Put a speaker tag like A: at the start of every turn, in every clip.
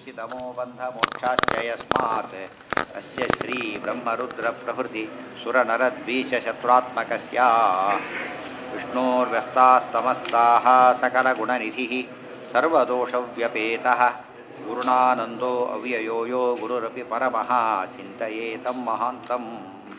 A: ಚಿತಮೋ ಬಂಧ ಮೋಕ್ಷಾಶ್ಚ ಯಸ್ಮಾತ್ ಅಸ್ಯ ಶ್ರೀ ಬ್ರಹ್ಮರುದ್ರ ಪ್ರಭೃತಿ ಸುರನರದ್ವೀಶ ಶತ್ರುತ್ಮಕಸ್ಯ ವಿಷ್ಣೋರ್ವ್ಯಸ್ತಾಸ್ತಮಸ್ತಾಃ ಸಕಲಗುಣನಿಧಿಃ ಸರ್ವದೋಷವ್ಯಪೇತಃ ಗುರುಣಾನಂದೋ ಅವ್ಯಯೋ ಯೋ ಗುರುರಪಿ ಪರಮಃ ಚಿಂತಯೇತಂ ಮಹಾಂತಂ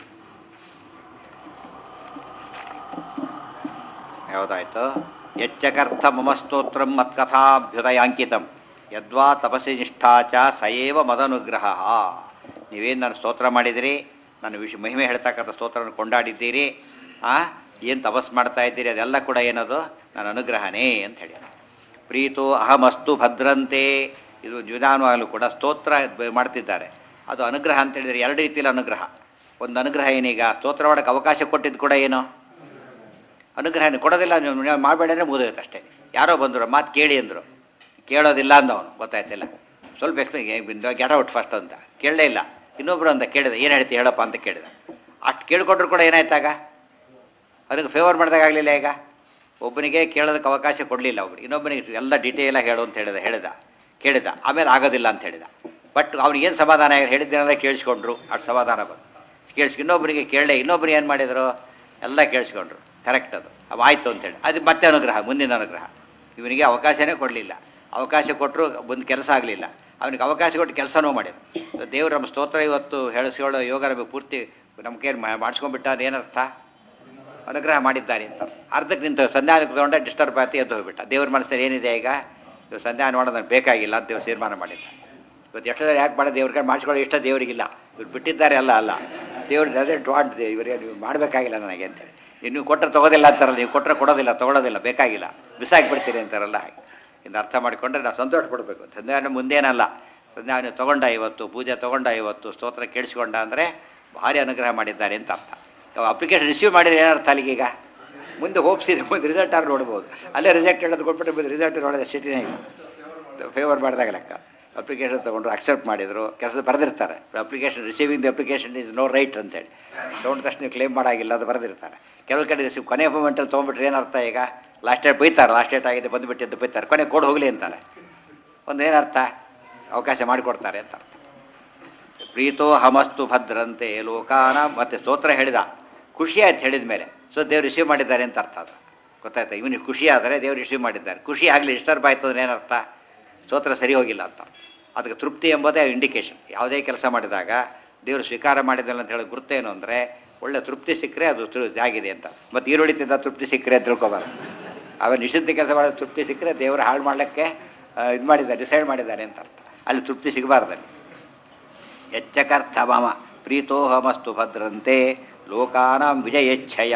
A: ಯಾವುದಾಯ್ತು ಯಚ್ಚಕರ್ಥ ಮಮ ಸ್ತೋತ್ರಂ ಮತ್ಕಥಾಭ್ಯುದಯಾಂಕಿತಂ ಯದ್ವಾ ತಪಸ್ಸಿ ನಿಷ್ಠಾ ಚ ಸಯೇವ ಮದನುಗ್ರಹ ನೀವೇನು ನಾನು ಸ್ತೋತ್ರ ಮಾಡಿದಿರಿ ನಾನು ವಿಷ ಮಹಿಮೆ ಹೇಳ್ತಕ್ಕಂಥ ಸ್ತೋತ್ರವನ್ನು ಕೊಂಡಾಡಿದ್ದೀರಿ ಆ ಏನು ತಪಸ್ ಮಾಡ್ತಾ ಇದ್ದೀರಿ ಅದೆಲ್ಲ ಕೂಡ ಏನದು ನನ್ನ ಅನುಗ್ರಹನೇ ಅಂತ ಹೇಳಿ ಪ್ರೀತೋ ಅಹಮಸ್ತು ಭದ್ರಂತೆ ಇದು ನಿಧಾನವಾಗಲೂ ಕೂಡ ಸ್ತೋತ್ರ ಬ- ಮಾಡ್ತಿದ್ದಾರೆ ಅದು ಅನುಗ್ರಹ ಅಂತ ಹೇಳಿದರೆ ಎರಡು ರೀತಿಯಲ್ಲಿ ಅನುಗ್ರಹ ಒಂದು ಅನುಗ್ರಹ ಏನೀಗ ಸ್ತೋತ್ರ ಮಾಡೋಕ್ಕೆ ಅವಕಾಶ ಕೊಟ್ಟಿದ್ದು ಕೂಡ ಏನು ಅನುಗ್ರಹ ಏನು ಕೊಡೋದಿಲ್ಲ ನೀವು ಮಾಡಬೇಡ ಅಂದರೆ ಮುಗಿದೋಯ್ತು ಅಷ್ಟೇ ಯಾರೋ ಬಂದರು ಮಾತು ಕೇಳಿ ಅಂದರು ಕೇಳೋದಿಲ್ಲ ಅಂದವನು ಗೊತ್ತಾಯ್ತಿಲ್ಲ ಸ್ವಲ್ಪ ಎಕ್ಸ್ಪ್ಲೇನ್ ಗೆಟ್ ಔಟ್ ಫಸ್ಟ್ ಅಂತ ಕೇಳಲೇ ಇಲ್ಲ ಇನ್ನೊಬ್ರು ಅಂತ ಕೇಳಿದ ಏನು ಹೇಳ್ತಿ ಹೇಳಪ್ಪ ಅಂತ ಕೇಳಿದ ಅಷ್ಟು ಕೇಳ್ಕೊಟ್ರು ಕೂಡ ಏನಾಯ್ತಾಗ ಅದಕ್ಕೆ ಫೇವರ್ ಮಾಡಿದಾಗ ಆಗಲಿಲ್ಲ ಈಗ ಒಬ್ಬನಿಗೆ ಕೇಳೋದಕ್ಕೆ ಅವಕಾಶ ಕೊಡಲಿಲ್ಲ ಒಬ್ಬನಿಗೆ ಇನ್ನೊಬ್ಬನಿಗೆ ಎಲ್ಲ ಡೀಟೇಲಾಗಿ ಹೇಳು ಅಂತ ಹೇಳಿದ ಹೇಳಿದ ಕೇಳಿದ ಆಮೇಲೆ ಆಗೋದಿಲ್ಲ ಅಂತ ಹೇಳಿದ ಬಟ್ ಅವ್ನಿಗೇನು ಸಮಾಧಾನ ಆಗಿ ಹೇಳಿದ್ದೇನೆಲ್ಲ ಕೇಳಿಸ್ಕೊಂಡ್ರು ಅಷ್ಟು ಸಮಾಧಾನ ಬಂತು ಕೇಳಿಸ್ಕೊ ಇನ್ನೊಬ್ಬರಿಗೆ ಕೇಳಲೇ ಇನ್ನೊಬ್ರು ಏನು ಮಾಡಿದರು ಎಲ್ಲ ಕೇಳಿಸ್ಕೊಂಡ್ರು ಕರೆಕ್ಟ್ ಅದು ಅವು ಆಯಿತು ಅಂತೇಳಿ ಅದು ಮತ್ತೆ ಅನುಗ್ರಹ ಮುಂದಿನ ಅನುಗ್ರಹ ಇವನಿಗೆ ಅವಕಾಶನೇ ಕೊಡಲಿಲ್ಲ ಅವಕಾಶ ಕೊಟ್ಟರು ಒಂದು ಕೆಲಸ ಆಗಲಿಲ್ಲ ಅವನಿಗೆ ಅವಕಾಶ ಕೊಟ್ಟು ಕೆಲಸನೂ ಮಾಡಿದ ದೇವರು ನಮ್ಮ ಸ್ತೋತ್ರ ಇವತ್ತು ಹೇಳಿಸ್ಕೊಳ್ಳೋ ಯೋಗ ನಮಗೆ ಪೂರ್ತಿ ನಮ್ಗೇನು ಮಾಡಿಸ್ಕೊಂಡ್ಬಿಟ್ಟ ಅದೇನರ್ಥ ಅನುಗ್ರಹ ಮಾಡಿದ್ದಾರೆ ಅಂತ ಅರ್ಧಕ್ಕೆ ನಿಂತು ಸಂಧ್ಯಾನಕ್ಕೆ ತಗೊಂಡೆ ಡಿಸ್ಟರ್ಬ್ ಆಯ್ತು ಎದ್ದು ಹೋಗ್ಬಿಟ್ಟ ದೇವ್ರ ಮನಸ್ಸಲ್ಲಿ ಏನಿದೆ ಈಗ ಇವ್ ಸಂಧ್ಯಾನ ಮಾಡೋದು ನನಗೆ ಬೇಕಾಗಿಲ್ಲ ಅಂತ ದೇವ್ರು ತೀರ್ಮಾನ ಮಾಡಿದ್ದ ಇವತ್ತು ಎಷ್ಟು ಯಾಕೆ ಮಾಡೋದು ದೇವ್ರ ಕಡೆ ಮಾಡಿಸ್ಕೊಳ್ಳೋ ಇಷ್ಟ ದೇವರಿಗಿಲ್ಲ ಇವ್ರು ಬಿಟ್ಟಿದ್ದಾರೆ ಅಲ್ಲ ಅಲ್ಲ ದೇವ್ರು ಡಸೆಂಟ್ ವಾಂಟ್ ಇವರಿಗೆ ನೀವು ಮಾಡಬೇಕಾಗಿಲ್ಲ ನನಗೆ ಅಂತೇಳಿ ಇನ್ನು ನೀವು ಕೊಟ್ಟರೆ ತೊಗೋದಿಲ್ಲ ಅಂತಾರಲ್ಲ ನೀವು ಕೊಟ್ಟರೆ ಕೊಡೋದಿಲ್ಲ ತೊಗೊಳೋದಿಲ್ಲ ಬೇಕಾಗಿಲ್ಲ ಬಿಸಾಕಿಬಿಡ್ತೀರಿ ಅಂತಾರಲ್ಲ ಹಾಗೆ ಇನ್ನು ಅರ್ಥ ಮಾಡಿಕೊಂಡ್ರೆ ನಾವು ಸಂತೋಷ ಪಡಬೇಕು ಸಂಧ್ಯಾನ ಮುಂದೇನಲ್ಲ ಸಂಧ್ಯಾನ ತೊಗೊಂಡ ಇವತ್ತು ಪೂಜೆ ತೊಗೊಂಡ ಇವತ್ತು ಸ್ತೋತ್ರ ಕೇಳಿಸ್ಕೊಂಡ ಅಂದರೆ ಭಾರಿ ಅನುಗ್ರಹ ಮಾಡಿದ್ದಾರೆ ಅಂತ ಅರ್ಥ ಅಪ್ಲಿಕೇಶನ್ ರಿಸೀವ್ ಮಾಡಿದ್ರೆ ಏನರ್ಥ ಅಲ್ಲಿಗೆ ಈಗ ಮುಂದೆ ಹೋಪ್ಸಿದೆ ಮುಂದೆ ರಿಸಲ್ಟ್ ಆರು ನೋಡ್ಬೋದು ಅಲ್ಲೇ ರಿಜೆಕ್ಟ್ ಹೇಳೋದು ಕೊಟ್ಬಿಟ್ಟು ಮುಂದೆ ರಿಸಲ್ಟ್ ನೋಡೋದು ಸಿಟಿನೇ ಇಲ್ಲ ಫೇವರ್ ಮಾಡಿದಾಗ ಲೆಕ್ಕ ಅಪ್ಲಿಕೇಶನ್ ತೊಗೊಂಡ್ರು ಅಕ್ಸೆಪ್ಟ್ ಮಾಡಿದರು ಕೆಲಸ ಬರೆದಿರ್ತಾರೆ application receiving the application is no right ಅಂತೇಳಿ ತೊಗೊಂಡ ತಕ್ಷಣ ನೀವು ಕ್ಲೇಮ್ ಮಾಡಾಗಿಲ್ಲ ಅದು ಬರೆದಿರ್ತಾರೆ ಕೆಲವು ಕಡೆ ರಿಸೀವ್ ಕೊನೆ ಮೂಮೆಂಟಲ್ಲಿ ತೊಗೊಂಡ್ಬಿಟ್ರೆ ಏನರ್ಥ ಈಗ ಲಾಸ್ಟ್ ಡೇಟ್ ಬೈತಾರೆ ಲಾಸ್ಟ್ ಡೇಟ್ ಆಗಿದೆ ಬಂದುಬಿಟ್ಟಿದ್ದು ಬೈತಾರೆ ಕೊನೆ ಕೊಡು ಹೋಗಲಿ ಅಂತಾರೆ ಒಂದು ಏನರ್ಥ ಅವಕಾಶ ಮಾಡಿಕೊಡ್ತಾರೆ ಅಂತ ಅರ್ಥ ಪ್ರೀತೋ ಹಮಸ್ತು ಭದ್ರಂತೆ ಲೋಕಾನ ಮತ್ತೆ ಸ್ತೋತ್ರ ಹೇಳಿದ ಖುಷಿ ಆಯ್ತು ಹೇಳಿದ ಮೇಲೆ ಸೊ ದೇವ್ರು ರಿಸೀವ್ ಮಾಡಿದ್ದಾರೆ ಅಂತ ಅರ್ಥ ಅದು ಗೊತ್ತಾಯ್ತಾ ಇವನಿಗೆ ಖುಷಿ ಆದರೆ ದೇವ್ರು ರಿಸೀವ್ ಮಾಡಿದ್ದಾರೆ ಖುಷಿ ಆಗಲಿ ಡಿಸ್ಟರ್ಬ್ ಆಯಿತು ಅಂದ್ರೆ ಏನರ್ಥ ಸ್ತೋತ್ರ ಸರಿ ಹೋಗಿಲ್ಲ ಅಂತ ಅದಕ್ಕೆ ತೃಪ್ತಿ ಎಂಬುದೇ ಇಂಡಿಕೇಶನ್ ಯಾವುದೇ ಕೆಲಸ ಮಾಡಿದಾಗ ದೇವರು ಸ್ವೀಕಾರ ಮಾಡಿದಲ್ಲ ಅಂತ ಹೇಳೋ ಗುರುತೇನು ಅಂದರೆ ಒಳ್ಳೆ ತೃಪ್ತಿ ಸಿಕ್ಕರೆ ಅದು ತೃ ಆಗಿದೆ ಅಂತ ಮತ್ತು ಈರುಳ್ಳಿತಿಂದ ತೃಪ್ತಿ ಸಿಕ್ಕರೆ ಅಂತ ತಿಳ್ಕೊಬಾರ್ದು ಅವ ನಿಷಿದ್ಧ ಕೆಲಸ ಮಾಡೋ ತೃಪ್ತಿ ಸಿಕ್ಕರೆ ದೇವರು ಹಾಳು ಮಾಡಲಿಕ್ಕೆ ಇದು ಮಾಡಿದ್ದಾರೆ ಡಿಸೈಡ್ ಮಾಡಿದ್ದಾರೆ ಅಂತ ಅರ್ಥ ಅಲ್ಲಿ ತೃಪ್ತಿ ಸಿಗಬಾರ್ದಲ್ಲಿ ಯಚ್ಚಕರ್ಥ ಮಮ ಪ್ರೀತೋಹಮಸ್ತು ಭದ್ರಂತೆ ಲೋಕಾನಾಂ ವಿಜಯಚ್ಛಯ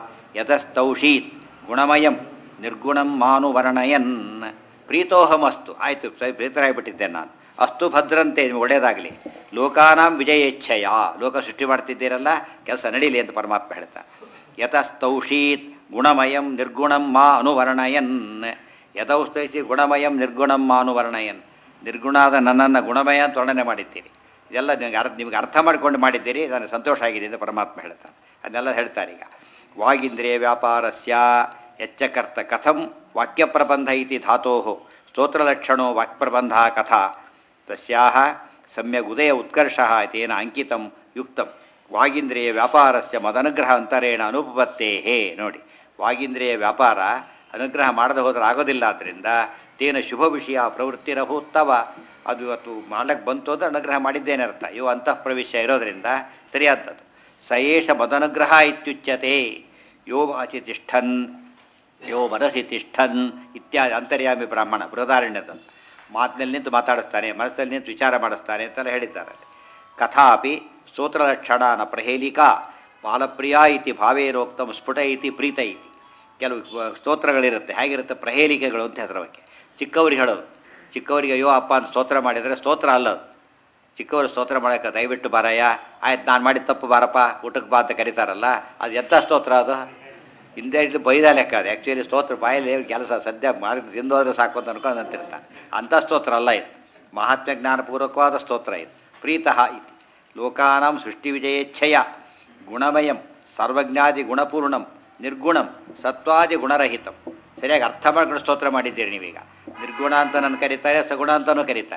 A: ಯತಸ್ತೌಷೀತ್ ಗುಣಮಯಂ ನಿರ್ಗುಣಂ ಮಾನು ವರ್ಣಯನ್ ಪ್ರೀತೋಹಮಸ್ತು ಆಯಿತು ಪ್ರೀತರಾಗಿಬಿಟ್ಟಿದ್ದೇನೆ ನಾನು ಅಸ್ತು ಭದ್ರಂತೆ ನಿಮ್ಗೆ ಒಳ್ಳೆಯದಾಗಲಿ ಲೋಕಾನಾಂ ವಿಜಯೇಚ್ಛಯ ಲೋಕ ಸೃಷ್ಟಿ ಮಾಡ್ತಿದ್ದೀರಲ್ಲ ಕೆಲಸ ನಡೀಲಿ ಅಂತ ಪರಮಾತ್ಮ ಹೇಳ್ತಾ ಯತಸ್ತೌಷೀತ್ ಗುಣಮಯಂ ನಿರ್ಗುಣಂ ಮಾ ಅನುವರ್ಣಯನ್ ಯಥೌಸ್ತೈಸಿ ಗುಣಮಯಂ ನಿರ್ಗುಣಂ ಮಾ ಅನುವರ್ಣಯನ್ ನಿರ್ಗುಣಾದ ನನ್ನನ್ನು ಗುಣಮಯ ಅಂತ ವರ್ಣನೆ ಮಾಡಿದ್ದೀರಿ ಇದೆಲ್ಲ ನಿಮಗೆ ಅರ್ಥ ನಿಮಗೆ ಅರ್ಥ ಮಾಡ್ಕೊಂಡು ಮಾಡಿದ್ದೀರಿ ನನಗೆ ಸಂತೋಷ ಆಗಿದೆ ಅಂತ ಪರಮಾತ್ಮ ಹೇಳ್ತಾನೆ ಅದನ್ನೆಲ್ಲ ಹೇಳ್ತಾರೆ ಈಗ ವಾಗೀಂದ್ರಿಯ ವ್ಯಾಪಾರಸ್ಯ ಎಚ್ಚಕರ್ತ ಕಥಂ ವಾಕ್ಯಪ್ರಬಂಧ ಇತಿ ಧಾತೋ ಸ್ತೋತ್ರಲಕ್ಷಣೋ ವಾಕ್ಯಪ್ರಬಂಧ ಕಥಾ ತಸ್ಯಾಹ ಸಮ್ಯಗ್ ಉದಯ ಉತ್ಕರ್ಷ ತೇನ ಅಂಕಿತಂ ಯುಕ್ತಂ ವಾಗೀಂದ್ರಿಯ ವ್ಯಾಪಾರಸ್ಯ ಮದನುಗ್ರಹ ಅಂತರೇಣ ಅನುಪತ್ತೇಹೇ ನೋಡಿ ವಾಗೀಂದ್ರಿಯ ವ್ಯಾಪಾರ ಅನುಗ್ರಹ ಮಾಡದೆ ಹೋದ್ರೆ ಆಗೋದಿಲ್ಲ ಆದ್ದರಿಂದ ತೇನ ಶುಭ ವಿಷಯ ಪ್ರವೃತ್ತಿರಭೂತ್ತವ ಅದು ಇವತ್ತು ಮಾಡಕ್ಕೆ ಬಂತು ಅಂದರೆ ಅನುಗ್ರಹ ಮಾಡಿದ್ದೇನೆ ಅರ್ಥ ಇವು ಅಂತಃ ಪ್ರವೇಶ ಇರೋದರಿಂದ ಸರಿಯಾದದ್ದು ಸಯೇಷ ಮದನುಗ್ರಹ ಇತ್ಯುಚ್ಯತೆ ಯೋ ವಾಚಿ ತಿಷ್ಠನ್ ಯೋ ಮನಸ್ಸಿ ತಿಷ್ಠನ್ ಇತ್ಯಾದಿ ಅಂತರ್ಯಾಮಿ ಬ್ರಾಹ್ಮಣ ಬೃಹದಾರಣ್ಯದಲ್ಲಿ ಮಾತಿನಲ್ಲಿ ನಿಂತು ಮಾತಾಡಿಸ್ತಾನೆ ಮನಸ್ಸಲ್ಲಿ ನಿಂತು ವಿಚಾರ ಮಾಡಿಸ್ತಾನೆ ಅಂತೆಲ್ಲ ಹೇಳಿದ್ದಾರೆ ಕಥಾಪಿ ಸ್ತೋತ್ರಲಕ್ಷಣಾನ ಪ್ರಹೇಲಿಕಾ ಬಾಲಪ್ರಿಯ ಇತಿ ಭಾವೇರೋಕ್ತಂ ಸ್ಫುಟ ಇತಿ ಪ್ರೀತ ಇತಿ ಕೆಲವು ವ- ಸ್ತೋತ್ರಗಳಿರುತ್ತೆ ಹೇಗಿರುತ್ತೆ ಪ್ರಹೇಲಿಕೆಗಳು ಅಂತ ಹೆಸರು ಅವಕ್ಕೆ ಚಿಕ್ಕವರಿಗೆ ಹೇಳೋದು ಚಿಕ್ಕವರಿಗೆ ಅಯ್ಯೋ ಅಪ್ಪ ಅಂತ ಸ್ತೋತ್ರ ಮಾಡಿದರೆ ಸ್ತೋತ್ರ ಅಲ್ಲದು ಚಿಕ್ಕವರು ಸ್ತೋತ್ರ ಮಾಡೋಕೆ ದಯವಿಟ್ಟು ಬಾರಯ್ಯ ಆಯ್ತು ನಾನು ಮಾಡಿದ ತಪ್ಪು ಬಾರಪ್ಪ ಊಟಕ್ಕೆ ಬಾ ಅಂತ ಕರೀತಾರಲ್ಲ ಅದು ಎಂಥ ಸ್ತೋತ್ರ ಅದು ಹಿಂದೆ ಇಟ್ಟು ಬೈದ ಲೆಕ್ಕ ಅದು ಆ್ಯಕ್ಚುಲಿ ಸ್ತೋತ್ರ ಬಾಯಲ್ಲಿ ಕೆಲಸ ಸದ್ಯ ಮಾಡಿ ತಿಂದೋದ್ರೆ ಸಾಕು ಅಂತ ಅನ್ಕೊಂಡು ಅಂತಿರ್ತಾನೆ ಅಂಥ ಸ್ತೋತ್ರ ಅಲ್ಲ ಇದು ಮಹಾತ್ಮ ಜ್ಞಾನಪೂರ್ವಕವಾದ ಸ್ತೋತ್ರ ಇದು ಪ್ರೀತಃ ಇತಿ ಲೋಕಾನಾಂ ಸೃಷ್ಟಿ ವಿಜಯೇಚ್ಛಯ ಗುಣಮಯಂ ಸರ್ವಜ್ಞಾದಿ ಗುಣಪೂರ್ಣಂ ನಿರ್ಗುಣಂ ಸತ್ವಾದಿ ಗುಣರಹಿತಂ ಸರಿಯಾಗಿ ಅರ್ಥ ಮಾಡ್ಕೊಂಡು ಸ್ತೋತ್ರ ಮಾಡಿದ್ದೀರಿ ನೀವೀಗ ನಿರ್ಗುಣ ಅಂತ ನನ್ನ ಕರೀತಾರೆ ಸಗುಣ ಅಂತಲೂ ಕರೀತಾರೆ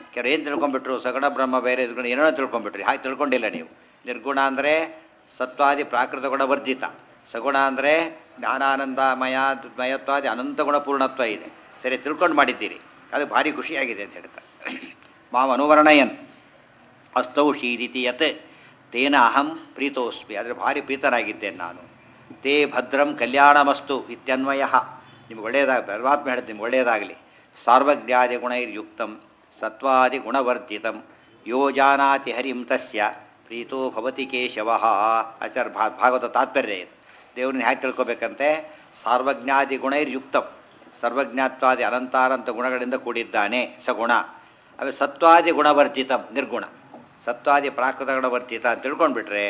A: ಕೆಲವು ಏನು ತಿಳ್ಕೊಂಡ್ಬಿಟ್ರು ಸಗುಣ ಬ್ರಹ್ಮ ಬೇರೆ ಇದ್ಕೊಂಡು ಏನೇನೋ ತಿಳ್ಕೊಂಡ್ಬಿಟ್ರಿ ಹಾಗೆ ತಿಳ್ಕೊಂಡಿಲ್ಲ ನೀವು ನಿರ್ಗುಣ ಅಂದರೆ ಸತ್ವಾದಿ ಪ್ರಾಕೃತ ಗುಣ ವರ್ಜಿತ ಸಗುಣ ಅಂದರೆ ಜ್ಞಾನಾನಂದಮಯ ಮಯತ್ವಾದಿ ಅನಂತ ಗುಣ ಪೂರ್ಣತ್ವ ಇದೆ ಸರಿ ತಿಳ್ಕೊಂಡು ಮಾಡಿದ್ದೀರಿ ಅದು ಭಾರಿ ಖುಷಿಯಾಗಿದೆ ಅಂತ ಹೇಳ್ತಾರೆ ಮಾವ ಅನುವರ್ಣಯನ್ ಅಸ್ತೌ ಶೀದಿತಿ ಯತ್ ತೇನ ಅಹಂ ಪ್ರೀತೋಸ್ಮಿ ಆದರೆ ಭಾರಿ ಪ್ರೀತನಾಗಿದ್ದೇನೆ ನಾನು ತೇ ಭದ್ರಂ ಕಲ್ಯಾಣಮಸ್ತು ಇತ್ಯನ್ವಯ ನಿಮ್ಗೆ ಒಳ್ಳೆಯದಾಗ ಪರಮಾತ್ಮ ಹೇಳ್ತೀನಿ ನಿಮ್ಗೆ ಒಳ್ಳೆಯದಾಗಲಿ ಸಾರ್ವಜ್ಞಾದಿ ಗುಣೈರ್ಯುಕ್ತಂ ಸತ್ವಾದಿ ಗುಣವರ್ಜಿತಂ ಯೋ ಜಾನಾತಿ ಹರಿಂ ತಸ್ಯ ಪ್ರೀತೋ ಭವತಿ ಕೇಶವ ಆಚಾರ ಭಾ ಭಾಗವತ ತಾತ್ಪರ್ಯ ಇದು ದೇವ್ರನ್ನ ಹೇಗೆ ತಿಳ್ಕೊಬೇಕಂತೆ ಸಾರ್ವಜ್ಞಾದಿ ಗುಣೈರ್ಯುಕ್ತಂ ಸರ್ವಜ್ಞಾತ್ವಾದಿ ಅನಂತಾನಂತ ಗುಣಗಳಿಂದ ಕೂಡಿದ್ದಾನೆ ಸಗುಣ ಆಮೇಲೆ ಸತ್ವಾದಿ ಗುಣವರ್ಜಿತ ನಿರ್ಗುಣ ಸತ್ವಾದಿ ಪ್ರಾಕೃತ ಗುಣವರ್ಜಿತ ಅಂತ ತಿಳ್ಕೊಂಡ್ಬಿಟ್ರೆ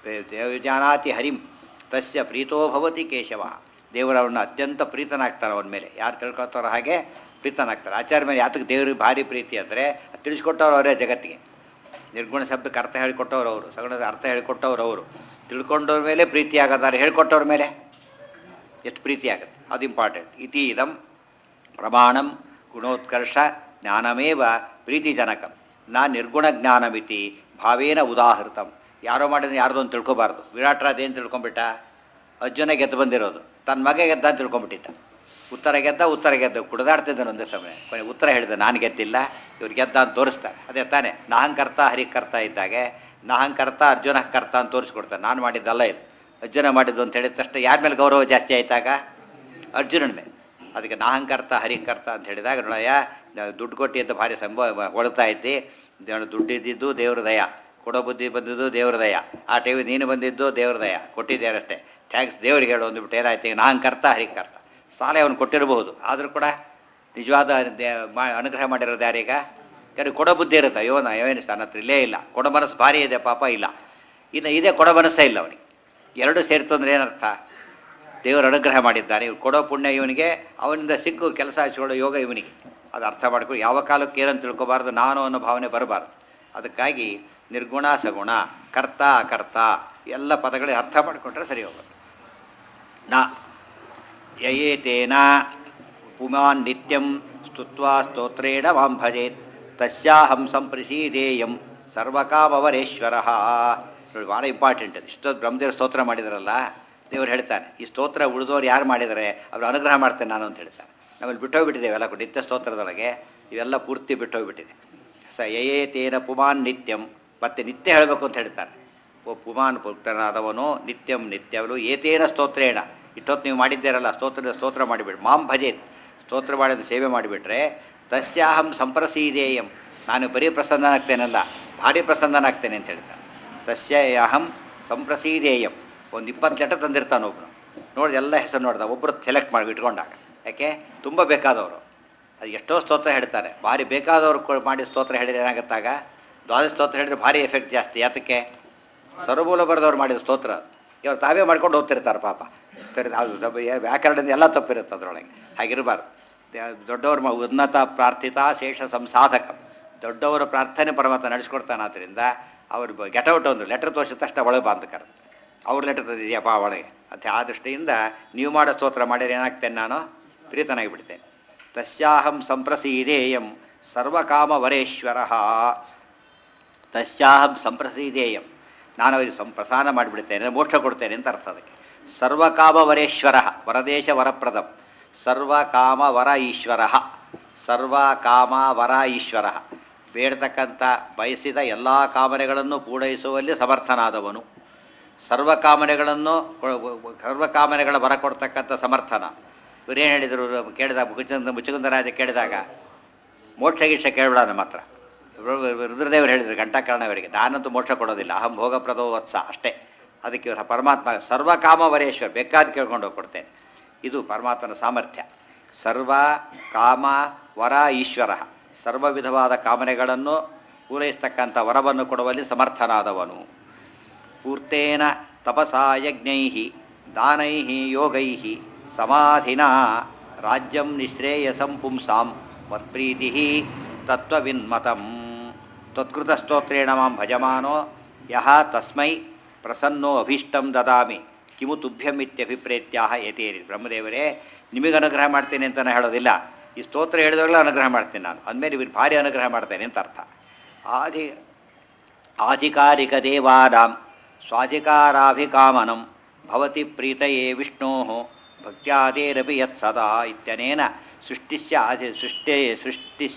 A: ದೇವಜಾನಾತಿ ಹರಿಂ ತಸ್ಯ ಪ್ರೀತೋ ಭವತಿ ಕೇಶವ ದೇವರವನ್ನ ಅತ್ಯಂತ ಪ್ರೀತನಾಗ್ತಾರೆ ಅವನ ಮೇಲೆ ಯಾರು ತಿಳ್ಕೊಳ್ತಾರೋ ಹಾಗೆ ಪ್ರೀತನಾಗ್ತಾರೆ ಆಚಾರ್ಯ ಮೇಲೆ ಯಾತಕ್ಕೆ ದೇವ್ರಿಗೆ ಭಾರಿ ಪ್ರೀತಿ ಅಂದರೆ ತಿಳಿಸ್ಕೊಟ್ಟವ್ರು ಅವರೇ ಜಗತ್ತಿಗೆ ನಿರ್ಗುಣ ಶಬ್ದಕ್ಕೆ ಅರ್ಥ ಹೇಳಿಕೊಟ್ಟವ್ರು ಅವರು ಸಗುಣದ ಅರ್ಥ ಹೇಳಿಕೊಟ್ಟವ್ರು ಅವರು ತಿಳ್ಕೊಂಡವ್ರ ಮೇಲೆ ಪ್ರೀತಿ ಆಗದಾರೆ ಹೇಳ್ಕೊಟ್ಟವ್ರ ಮೇಲೆ ಎಷ್ಟು ಪ್ರೀತಿ ಆಗುತ್ತೆ ಅದು ಇಂಪಾರ್ಟೆಂಟ್ ಇತಿ ಇದಂ ಪ್ರಮಾಣಂ ಗುಣೋತ್ಕರ್ಷ ಜ್ಞಾನಮೇವ ಪ್ರೀತಿಜನಕಂ ನಾ ನಿರ್ಗುಣ ಜ್ಞಾನಮಿತಿ ಭಾವೇನ ಉದಾಹೃತಂ ಯಾರೋ ಮಾಡಿದ್ರೆ ಯಾರ್ದೊಂದು ತಿಳ್ಕೊಬಾರ್ದು ವಿರಾಟ್ರಾಜ್ ಏನು ತಿಳ್ಕೊಂಬಿಟ್ಟ ಅರ್ಜುನ ಗೆದ್ದು ಬಂದಿರೋದು ತನ್ನ ಮಗ ಗೆದ್ದ ಅಂತ ತಿಳ್ಕೊಂಬಿಟ್ಟಿದ್ದ ಉತ್ತರ ಗೆದ್ದ ಉತ್ತರ ಗೆದ್ದ ಕುಡಿದಾಡ್ತಿದ್ದಾನೆ ಒಂದೇ ಸಮಯ ಕೊನೆ ಉತ್ತರ ಹೇಳಿದ ನಾನು ಗೆದ್ದಿಲ್ಲ ಇವ್ರು ಗೆದ್ದ ಅಂತ ತೋರಿಸ್ತಾರೆ ಅದೇ ತಾನೇ ನಾಹಂಕರ್ತ ಹರಿಕರ್ತ ಇದ್ದಾಗೆ ನಾಹಂಕರ್ತ ಅರ್ಜುನ ಕರ್ತ ಅಂತ ತೋರಿಸ್ಕೊಡ್ತಾನೆ ನಾನು ಮಾಡಿದ್ದಲ್ಲ ಇದು ಅರ್ಜುನ ಮಾಡಿದ್ದು ಅಂತ ಹೇಳಿದ ತಕ್ಷಣ ಯಾರ ಮೇಲೆ ಗೌರವ ಜಾಸ್ತಿ ಆಯ್ತಾಗ ಅರ್ಜುನನ ಮೇಲೆ ಅದಕ್ಕೆ ನಾಹಂಕರ್ತ ಹರಿಕರ್ತ ಅಂತ ಹೇಳಿದಾಗ ನೋಡಯ್ಯ ನಾವು ದುಡ್ಡು ಕೊಟ್ಟು ಅಂತ ಭಾರಿ ಸಂಭವ ಹೊಳ್ತಾ ಇದ್ದಿ ದೇವ್ರ ದುಡ್ಡು ಇದ್ದಿದ್ದು ದೇವ್ರ ದಯ ಕೊಡೋ ಬುದ್ಧಿ ಬಂದಿದ್ದು ದೇವ್ರ ದಯ ಆ ಟೈವಿ ನೀನು ಬಂದಿದ್ದು ದೇವ್ರ ದಯ ಕೊಟ್ಟಿದ್ದೇರಷ್ಟೇ ಥ್ಯಾಂಕ್ಸ್ ದೇವ್ರಿಗೆ ಹೇಳು ಅಂದ್ಬಿಟ್ಟು ಏನಾಯ್ತು ಈಗ ನಾಹಂಕರ್ತ ಹರಿಕರ್ತ ಸಾಲ ಅವನು ಕೊಟ್ಟಿರಬಹುದು ಆದರೂ ಕೂಡ ನಿಜವಾದ ದೇ- ಮಾ- ಅನುಗ್ರಹ ಮಾಡಿರೋದು ಯಾರೀಗ ಯಾರಿಗೆ ಕೊಡೋ ಬುದ್ಧಿ ಇರುತ್ತೆ ಅಯ್ಯೋ ನಾ ಏನು ನನ್ನ ಹತ್ರ ಇಲ್ಲೇ ಇಲ್ಲ ಕೊಡೋ ಮನಸ್ಸು ಭಾರಿ ಇದೆ ಪಾಪ ಇಲ್ಲ ಇನ್ನು ಇದೇ ಕೊಡೋ ಮನಸ್ಸೇ ಇಲ್ಲ ಅವನಿಗೆ ಎರಡು ಸೇರಿತು ಅಂದ್ರೆ ಏನರ್ಥ ದೇವರು ಅನುಗ್ರಹ ಮಾಡಿದ್ದಾನೆ ಇವ್ರು ಕೊಡೋ ಪುಣ್ಯ ಇವನಿಗೆ ಅವನಿಂದ ಸಿಕ್ಕು ಕೆಲಸ ಹಚ್ಕೊಳ್ಳೋ ಯೋಗ ಇವನಿಗೆ ಅದು ಅರ್ಥ ಮಾಡ್ಕೊಂಡು ಯಾವ ಕಾಲಕ್ಕೆ ಏನಂತ ತಿಳ್ಕೊಬಾರ್ದು ನಾನು ಅನ್ನೋ ಭಾವನೆ ಬರಬಾರ್ದು ಅದಕ್ಕಾಗಿ ನಿರ್ಗುಣ ಸಗುಣ ಕರ್ತ ಅಕರ್ತ ಎಲ್ಲ ಪದಗಳಿಗೆ ಅರ್ಥ ಮಾಡಿಕೊಂಡ್ರೆ ಸರಿ ಹೋಗುತ್ತೆ ನ ಯಯೇತೇನ ಪುಮಾನ್ ನಿತ್ಯಂ ಸ್ತುತ್ವಾ ಸ್ತೋತ್ರೇಣ ಮಾಂ ಭಜೇತ್ ತಸ್ಯಾಹಂ ಸಂಪ್ರಸೀದೇಯಂ ಸರ್ವಕಾಮವರೇಶ್ವರ ನೋಡಿ ಭಾಳ ಇಂಪಾರ್ಟೆಂಟ್ ಅದು ಇಷ್ಟೊತ್ತು ಬ್ರಹ್ಮದೇವ್ರ ಸ್ತೋತ್ರ ಮಾಡಿದಾರಲ್ಲ ದೇವ್ರು ಹೇಳ್ತಾನೆ ಈ ಸ್ತೋತ್ರ ಉಳಿದವ್ರು ಯಾರು ಮಾಡಿದರೆ ಅವ್ರು ಅನುಗ್ರಹ ಮಾಡ್ತೇನೆ ನಾನು ಅಂತ ಹೇಳ್ತಾನೆ ನಮ್ಮಲ್ಲಿ ಬಿಟ್ಟೋಗ್ಬಿಟ್ಟಿದ್ದೇವೆ ಎಲ್ಲ ನಿತ್ಯ ಸ್ತೋತ್ರದೊಳಗೆ ಇವೆಲ್ಲ ಪೂರ್ತಿ ಬಿಟ್ಟೋಗ್ಬಿಟ್ಟಿದೆ ಸ ಯಯೇತೇನ ಪುಮಾನ್ ನಿತ್ಯಂ ಮತ್ತೆ ನಿತ್ಯ ಹೇಳಬೇಕು ಅಂತ ಹೇಳ್ತಾನೆ ಓ ಪುಮಾನ್ ಪುತ್ರನಾದವನು ನಿತ್ಯಂ ನಿತ್ಯವಲು ಏತೇನ ಸ್ತೋತ್ರೇಣ ಇಷ್ಟೊತ್ತು ನೀವು ಮಾಡಿದ್ದೀರಲ್ಲ ಸ್ತೋತ್ರ ಸ್ತೋತ್ರ ಮಾಡಿಬಿಡಿ ಮಾಂ ಭಜೇತ್ ಸ್ತೋತ್ರ ಮಾಡಿದ ಸೇವೆ ಮಾಡಿಬಿಟ್ರೆ ತಸ್ಯಾಹಂ ಸಂಪ್ರಸೀದೇಯಂ ನಾನು ಬರೀ ಪ್ರಸನ್ನನಾಗ್ತೇನಲ್ಲ ಭಾರಿ ಪ್ರಸನ್ನನಾಗ್ತೇನೆ ಅಂತ ಹೇಳ್ತಾನೆ ತಸ್ಯ ಅಹಂ ಸಂಪ್ರಸೀದೇಯಂ ಒಂದು ಇಪ್ಪತ್ತು ಲೆಟರ್ ತಂದಿರ್ತಾನೆ ಒಬ್ಬನು ನೋಡಿ ಎಲ್ಲ ಹೆಸರು ನೋಡ್ದ ಒಬ್ಬರು ಸೆಲೆಕ್ಟ್ ಮಾಡಿ ಇಟ್ಕೊಂಡಾಗ ಯಾಕೆ ತುಂಬ ಬೇಕಾದವರು ಅದು ಎಷ್ಟೋ ಸ್ತೋತ್ರ ಹೇಳ್ತಾರೆ ಭಾರಿ ಬೇಕಾದವ್ರು ಕೊ- ಮಾಡಿ ಸ್ತೋತ್ರ ಹೇಳಿದ್ರೆ ಏನಾಗುತ್ತಾಗ ದ್ವಾದಶ ಸ್ತೋತ್ರ ಹೇಳಿದ್ರೆ ಭಾರಿ ಎಫೆಕ್ಟ್ ಜಾಸ್ತಿ ಯಾತಕ್ಕೆ ಸರ್ವಮೂಲ ಬರೆದವ್ರು ಮಾಡಿದ ಸ್ತೋತ್ರ ಅದು. ಇವ್ರು ತಾವೇ ಮಾಡ್ಕೊಂಡು ಹೋಗ್ತಿರ್ತಾರೆ ಪಾಪ ಸರಿ ಅದು ಸ್ವಲ್ಪ ಏ- ವ್ಯಾಕರಣದಿಂದ ಎಲ್ಲ ತಪ್ಪಿರುತ್ತೆ ಅದರೊಳಗೆ ಹಾಗಿರಬಾರ್ದು ದ- ದೊಡ್ಡವ್ರ ಮ- ಉನ್ನತ ಪ್ರಾರ್ಥಿತ ಶೇಷ ಸಂಸಾಧಕ ದೊಡ್ಡವರ ಪ್ರಾರ್ಥನೆ ಪರಮಾತ್ಮ ನಡೆಸ್ಕೊಡ್ತಾನೆ ಆದ್ದರಿಂದ ಅವ್ರು ಗೆಟೌಟ್ ಒಂದು ಲೆಟರ್ ತೋರಿಸಿದ ತಕ್ಷಣ ಒಳಗೆ ಬಂದ್ಕರ ಅವ್ರ ಲೆಟರ್ ತಂದಿದೆಯಪ್ಪ ಒಳಗೆ ಅಂತ ಆ ದೃಷ್ಟಿಯಿಂದ ನೀವು ಮಾಡೋ ಸ್ತೋತ್ರ ಮಾಡಿದ್ರೆ ಏನಾಗ್ತೇನೆ ನಾನು ಪ್ರೀತನಾಗಿ ಬಿಡ್ತೇನೆ ತಸ್ಯಾಹಂ ಸಂಪ್ರಸೀದೇಯಂ ಸರ್ವಕಾಮವರೇಶ್ವರ ತಸ್ಯಾಹಂ ಸಂಪ್ರಸೀದೇಯಂ ನಾನು ಅವರಿಗೆ ಸಂಪ್ರಸಾನ ಮಾಡಿಬಿಡ್ತೇನೆ ಮೋಕ್ಷ ಕೊಡ್ತೇನೆ ಅಂತ ಅರ್ಥ ಅದಕ್ಕೆ ಸರ್ವಕಾಮವರೇಶ್ವರ ವರದೇಶ ವರಪ್ರದಂ ಸರ್ವಕಾಮ ವರ ಈಶ್ವರ ಸರ್ವಕಾಮ ವರ ಈಶ್ವರ ಬೇಡ್ತಕ್ಕಂಥ ಬಯಸಿದ ಎಲ್ಲ ಕಾಮನೆಗಳನ್ನು ಪೂರೈಸುವಲ್ಲಿ ಸಮರ್ಥನಾದವನು ಸರ್ವಕಾಮನೆಗಳನ್ನು ಸರ್ವಕಾಮನೆಗಳ ವರ ಕೊಡ್ತಕ್ಕಂಥ ಸಮರ್ಥನ ಇವರೇನು ಹೇಳಿದರು ಕೇಳಿದಾಗ ಮುಚುಂದ ಮುಚುಕುಂದರಾಜ ಕೇಳಿದಾಗ ಮೋಕ್ಷ ಗೀಕ್ಷ ಕೇಳಬೇಡ ನಮ್ಮ ಹತ್ರ ರು- ರುದ್ರದೇವರು ಹೇಳಿದರು ಘಂಟಾಕರ್ಣವರಿಗೆ ನಾನಂತೂ ಮೋಕ್ಷ ಕೊಡೋದಿಲ್ಲ ಅಹಂ ಭೋಗಪ್ರದೋ ವತ್ಸ ಅಷ್ಟೇ ಅದಕ್ಕೆ ಇವ್ರ ಪರಮಾತ್ಮ ಸರ್ವಕಾಮ ವರೇಶ್ವರ ಬೇಕಾದ ಕೇಳ್ಕೊಂಡು ಹೋಗಿ ಕೊಡ್ತೇನೆ ಇದು ಪರಮಾತ್ಮನ ಸಾಮರ್ಥ್ಯ ಸರ್ವ ಕಾಮ ವರ ಈಶ್ವರ ಸರ್ವ ವಿಧವಾದ ಕಾಮನೆಗಳನ್ನು ಪೂರೈಸ್ತಕ್ಕಂಥ ವರವನ್ನು ಕೊಡುವಲ್ಲಿ ಸಮರ್ಥನಾದವನು ಪೂರ್ತೇನ ತಪಸಾ ಯಜ್ಞೈ ದಾನೈ ಯೋಗೈ ಸಮಾಧಿನ ರಾಜ್ಯಂ ನಿಶ್ರೇಯಸಂ ಪುಂಸಾಂ ಮತ್ಪ್ರೀತಿ ತತ್ವವಿನ್ಮತಂ ತ್ವತ್ಕೃತಸ್ತೋತ್ರೇಣ ಮಾಂ ಭಜಮಾನೋ ಯಹ ತಸ್ಮೈ ಪ್ರಸನ್ನೋ ಅಭೀಷ್ಟಂ ದದಾಮಿ ಕಿಮು ತುಭ್ಯಂ ಇತ್ಯಭಿಪ್ರೇತ್ಯಾಹ ಏತೇರಿ ಬ್ರಹ್ಮದೇವರೇ ನಿಮಗೆ ಅನುಗ್ರಹ ಮಾಡ್ತೇನೆ ಅಂತ ನಾನು ಹೇಳೋದಿಲ್ಲ ಈ ಸ್ತೋತ್ರ ಹೇಳಿದವಾಗಲೂ ಅನುಗ್ರಹ ಮಾಡ್ತೀನಿ ನಾನು ಅಂದಮೇಲೆ ಇವ್ರು ಭಾರಿ ಅನುಗ್ರಹ ಮಾಡ್ತೇನೆ ಅಂತ ಅರ್ಥ ಆಧಿ ಆಧಿಕಾರಿಕ ದೇವಾನಾಂ ಸ್ವಾಧಿಕಾರಾಭಿಕಾಮನಂ ಭವತಿ ಪ್ರೀತಯೇ ವಿಷ್ಣೋ ಭಕ್ತ್ಯಾದೇರಪಿ ಯತ್ ಸದಾ ಇತ್ಯನೇನ ಸೃಷ್ಟಿಸ್ಯ ಆಧಿ ಸೃಷ್ಟಿ ಸೃಷ್ಟಿಸ್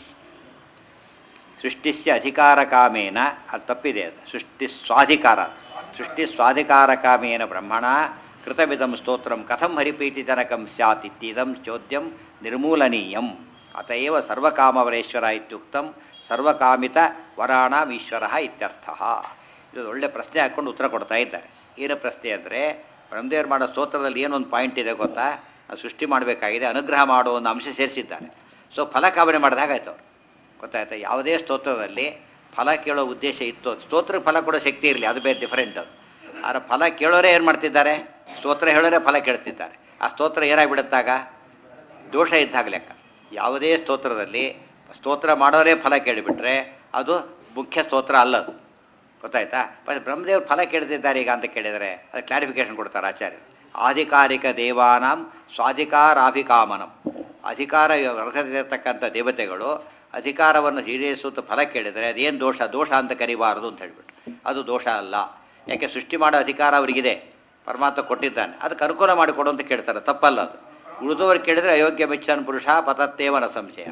A: ಸೃಷ್ಟಿಸ್ಯ ಅಧಿಕಾರಕಾಮೇನ ಅದು ತಪ್ಪಿದೆ ಅದು ಸೃಷ್ಟಿ ಸ್ವಾಧಿಕಾರ ಸೃಷ್ಟಿ ಸ್ವಾಧಿಕಾರಕಾಮೇನ ಬ್ರಹ್ಮಣ ಕೃತವಿದಂ ಸ್ತೋತ್ರಂ ಕಥಂ ಹರಿಪ್ರೀತಿಜನಕಂ ಸ್ಯಾತ್ ಇತ್ತೀದಂ ಚೋದ್ಯಂ ನಿರ್ಮೂಲನೀಯಂ ಅತಏವ ಸರ್ವಕಾಮವರೇಶ್ವರ ಇತ್ಯುಕ್ತಂ ಸರ್ವಕಾಮಿತ ವರಾಣಾಂ ಈಶ್ವರ ಇತ್ಯರ್ಥ ಇದು ಒಳ್ಳೆ ಪ್ರಶ್ನೆ ಹಾಕ್ಕೊಂಡು ಉತ್ತರ ಕೊಡ್ತಾ ಇದ್ದಾರೆ ಏನು ಪ್ರಶ್ನೆ ಅಂದರೆ ಬ್ರಹ್ಮದೇವರು ಮಾಡೋ ಸ್ತೋತ್ರದಲ್ಲಿ ಏನೊಂದು ಪಾಯಿಂಟ್ ಇದೆ ಗೊತ್ತಾ ಅದು ಸೃಷ್ಟಿ ಮಾಡಬೇಕಾಗಿದೆ ಅನುಗ್ರಹ ಮಾಡೋ ಒಂದು ಅಂಶ ಸೇರಿಸಿದ್ದಾರೆ ಸೊ ಫಲಕಾಮನೆ ಮಾಡಿದಾಗಾಯ್ತು ಅವರು ಗೊತ್ತಾಯ್ತಾ ಯಾವುದೇ ಸ್ತೋತ್ರದಲ್ಲಿ ಫಲ ಕೇಳೋ ಉದ್ದೇಶ ಇತ್ತು ಸ್ತೋತ್ರಕ್ಕೆ ಫಲ ಕೊಡೋ ಶಕ್ತಿ ಇರಲಿ ಅದು ಬೇರೆ ಡಿಫರೆಂಟ್ ಅದು ಆದರೆ ಫಲ ಕೇಳೋರೇ ಏನು ಮಾಡ್ತಿದ್ದಾರೆ ಸ್ತೋತ್ರ ಹೇಳೋರೇ ಫಲ ಕೇಳ್ತಿದ್ದಾರೆ ಆ ಸ್ತೋತ್ರ ಏನಾಗ್ಬಿಡುತ್ತಾಗ ದೋಷ ಇದ್ದಾಗ ಲೆಕ್ಕ ಯಾವುದೇ ಸ್ತೋತ್ರದಲ್ಲಿ ಸ್ತೋತ್ರ ಮಾಡೋರೇ ಫಲ ಕೇಳಿಬಿಟ್ರೆ ಅದು ಮುಖ್ಯ ಸ್ತೋತ್ರ ಅಲ್ಲದು ಗೊತ್ತಾಯ್ತಾ ಬಟ್ ಬ್ರಹ್ಮದೇವ್ರು ಫಲ ಕೇಳ್ತಿದ್ದಾರೆ ಈಗ ಅಂತ ಕೇಳಿದರೆ ಅದು ಕ್ಲಾರಿಫಿಕೇಶನ್ ಕೊಡ್ತಾರೆ ಆಚಾರ್ಯರು ಆಧಿಕಾರಿಕ ದೇವಾನಾಂ ಸ್ವಾಧಿಕಾರಾಭಿಕಾಮನಂ ಅಧಿಕಾರ ಅರ್ಹತೆಯಿರತಕ್ಕಂಥ ದೇವತೆಗಳು ಅಧಿಕಾರವನ್ನು ಈಡೇರಿಸುತ್ತ ಫಲ ಕೇಳಿದರೆ ಅದೇನು ದೋಷ ದೋಷ ಅಂತ ಕರಿಬಾರದು ಅಂತ ಹೇಳಿಬಿಟ್ಟು ಅದು ದೋಷ ಅಲ್ಲ ಯಾಕೆ ಸೃಷ್ಟಿ ಮಾಡೋ ಅಧಿಕಾರ ಅವರಿಗಿದೆ ಪರಮಾತ್ಮ ಕೊಟ್ಟಿದ್ದಾನೆ ಅದಕ್ಕೆ ಅನುಕೂಲ ಮಾಡಿಕೊಡು ಅಂತ ಕೇಳ್ತಾರೆ ತಪ್ಪಲ್ಲ ಅದು ಉಳಿದವರು ಕೇಳಿದರೆ ಅಯೋಗ್ಯ ಮೆಚ್ಚನ್ ಪುರುಷ ಪತತ್ತೇವನ ಸಂಶಯ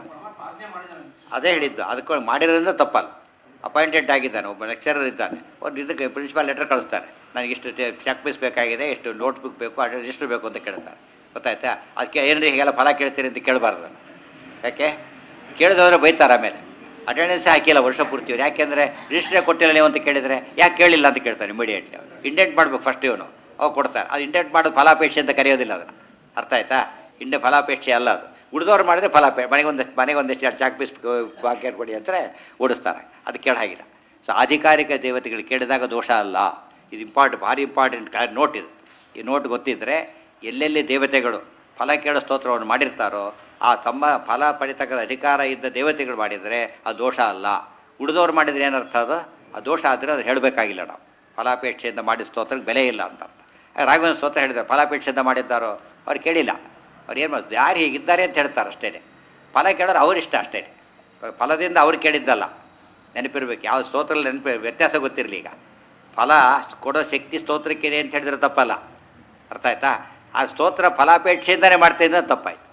A: ಅದೇ ಹೇಳಿದ್ದು ಅದಕ್ಕೆ ಮಾಡಿರೋದ್ರಿಂದ ತಪ್ಪಲ್ಲ ಅಪಾಯಿಂಟೆಡ್ ಆಗಿದ್ದಾನೆ ಒಬ್ಬ ಲೆಕ್ಚರರ್ ಇದ್ದಾನೆ ಒಂದು ಇದಕ್ಕೆ ಪ್ರಿನ್ಸಿಪಾಲ್ ಲೆಟರ್ ಕಳಿಸ್ತಾರೆ ನನಗೆ ಇಷ್ಟು ಚೆಕ್ ಪೀಸ್ ಬೇಕಾಗಿದೆ ಎಷ್ಟು ನೋಟ್ ಬುಕ್ ಬೇಕು ಅಷ್ಟು ರಿಜಿಸ್ಟರ್ ಬೇಕು ಅಂತ ಕೇಳ್ತಾರೆ ಗೊತ್ತಾಯ್ತಾ ಅದಕ್ಕೆ ಏನ್ರಿ ಹೀಗೆಲ್ಲ ಫಲ ಕೇಳ್ತೀರಿ ಅಂತ ಕೇಳಬಾರ್ದು ಯಾಕೆ ಕೇಳಿದವರು ಬೈತಾರೆ ಆಮೇಲೆ ಅಟೆಂಡೆನ್ಸ್ ಹಾಕಿಲ್ಲ ವರ್ಷ ಪೂರ್ತಿ ಇವ್ರು ಯಾಕೆಂದರೆ ರಿಜಿಸ್ಟ್ರೇ ಕೊಟ್ಟಿಲ್ಲ ನೀವು ಅಂತ ಕೇಳಿದರೆ ಯಾಕೆ ಕೇಳಿಲ್ಲ ಅಂತ ಕೇಳ್ತಾರೆ ಇಮಿಡಿಯೇಟ್ಲಿ ಇಂಡೆಂಟ್ ಮಾಡ್ಬೇಕು ಫಸ್ಟ್ ಇವನು ಅವು ಕೊಡ್ತಾರೆ ಅದು ಇಂಡೆಂಟ್ ಮಾಡೋದು ಫಲಾಪೇಕ್ಷೆ ಅಂತ ಕರೆಯೋದಿಲ್ಲ ಅದನ್ನು ಅರ್ಥ ಆಯ್ತಾ ಇಂಡೆ ಫಲಾಪೇಕ್ಷೆ ಅಲ್ಲ ಅದು ಉಳಿದವ್ರು ಮಾಡಿದ್ರೆ ಫಲಾಪೇ ಮನೆಗೊಂದಷ್ಟು ಮನೆಗೊಂದಷ್ಟು ಎರಡು ಚಾಕ್ ಪೀಸ್ ಬಾಕಿ ಕೊಡಿ ಅಂತಾರೆ ಓಡಿಸ್ತಾರೆ ಅದು ಕೇಳ ಹಾಗಿಲ್ಲ ಸೊ ಆಧಿಕಾರಿಕ ದೇವತೆಗಳು ಕೇಳಿದಾಗ ದೋಷ ಅಲ್ಲ ಇದು ಇಂಪಾರ್ಟ್ ಭಾರಿ ಇಂಪಾರ್ಟೆಂಟ್ ನೋಟ್ ಇದು ಈ ನೋಟ್ ಗೊತ್ತಿದ್ದರೆ ಎಲ್ಲೆಲ್ಲಿ ದೇವತೆಗಳು ಫಲ ಕೇಳೋ ಸ್ತೋತ್ರವನ್ನು ಮಾಡಿರ್ತಾರೋ ಆ ತಮ್ಮ ಫಲ ಪಡಿತಕ್ಕಂಥ ಅಧಿಕಾರ ಇದ್ದ ದೇವತೆಗಳು ಮಾಡಿದರೆ ಅದು ದೋಷ ಅಲ್ಲ ಉಳಿದವ್ರು ಮಾಡಿದರೆ ಏನರ್ಥ ಅದು ಆ ದೋಷ ಆದರೆ ಅದು ಹೇಳಬೇಕಾಗಿಲ್ಲ ನಾವು ಫಲಾಪೇಕ್ಷೆಯಿಂದ ಮಾಡಿದ ಸ್ತೋತ್ರಕ್ಕೆ ಬೆಲೆ ಇಲ್ಲ ಅಂತ ಅರ್ಥ ರಾಘವೇಂದ್ರ ಸ್ತೋತ್ರ ಹೇಳಿದ್ದಾರೆ ಫಲಾಪೇಕ್ಷೆಯಿಂದ ಮಾಡಿದ್ದಾರೋ ಅವ್ರು ಕೇಳಿಲ್ಲ ಅವ್ರು ಏನು ಮಾಡೋದು ಯಾರು ಹೀಗಿದ್ದಾರೆ ಅಂತ ಹೇಳ್ತಾರೆ ಅಷ್ಟೇ ಫಲ ಕೇಳೋರು ಅವರಿಷ್ಟ ಅಷ್ಟೇ ಫಲದಿಂದ ಅವ್ರು ಕೇಳಿದ್ದಲ್ಲ ನೆನಪಿರ್ಬೇಕು ಯಾವ ಸ್ತೋತ್ರದಲ್ಲಿ ನೆನಪಿ ವ್ಯತ್ಯಾಸ ಗೊತ್ತಿರಲಿ ಈಗ ಫಲ ಕೊಡೋ ಶಕ್ತಿ ಸ್ತೋತ್ರಕ್ಕಿದೆ ಅಂತ ಹೇಳಿದ್ರೆ ತಪ್ಪಲ್ಲ ಅರ್ಥ ಆಯ್ತಾ ಆ ಸ್ತೋತ್ರ ಫಲಾಪೇಕ್ಷೆಯಿಂದಲೇ ಮಾಡ್ತಾ ಇದ್ರೆ ತಪ್ಪಾಯ್ತು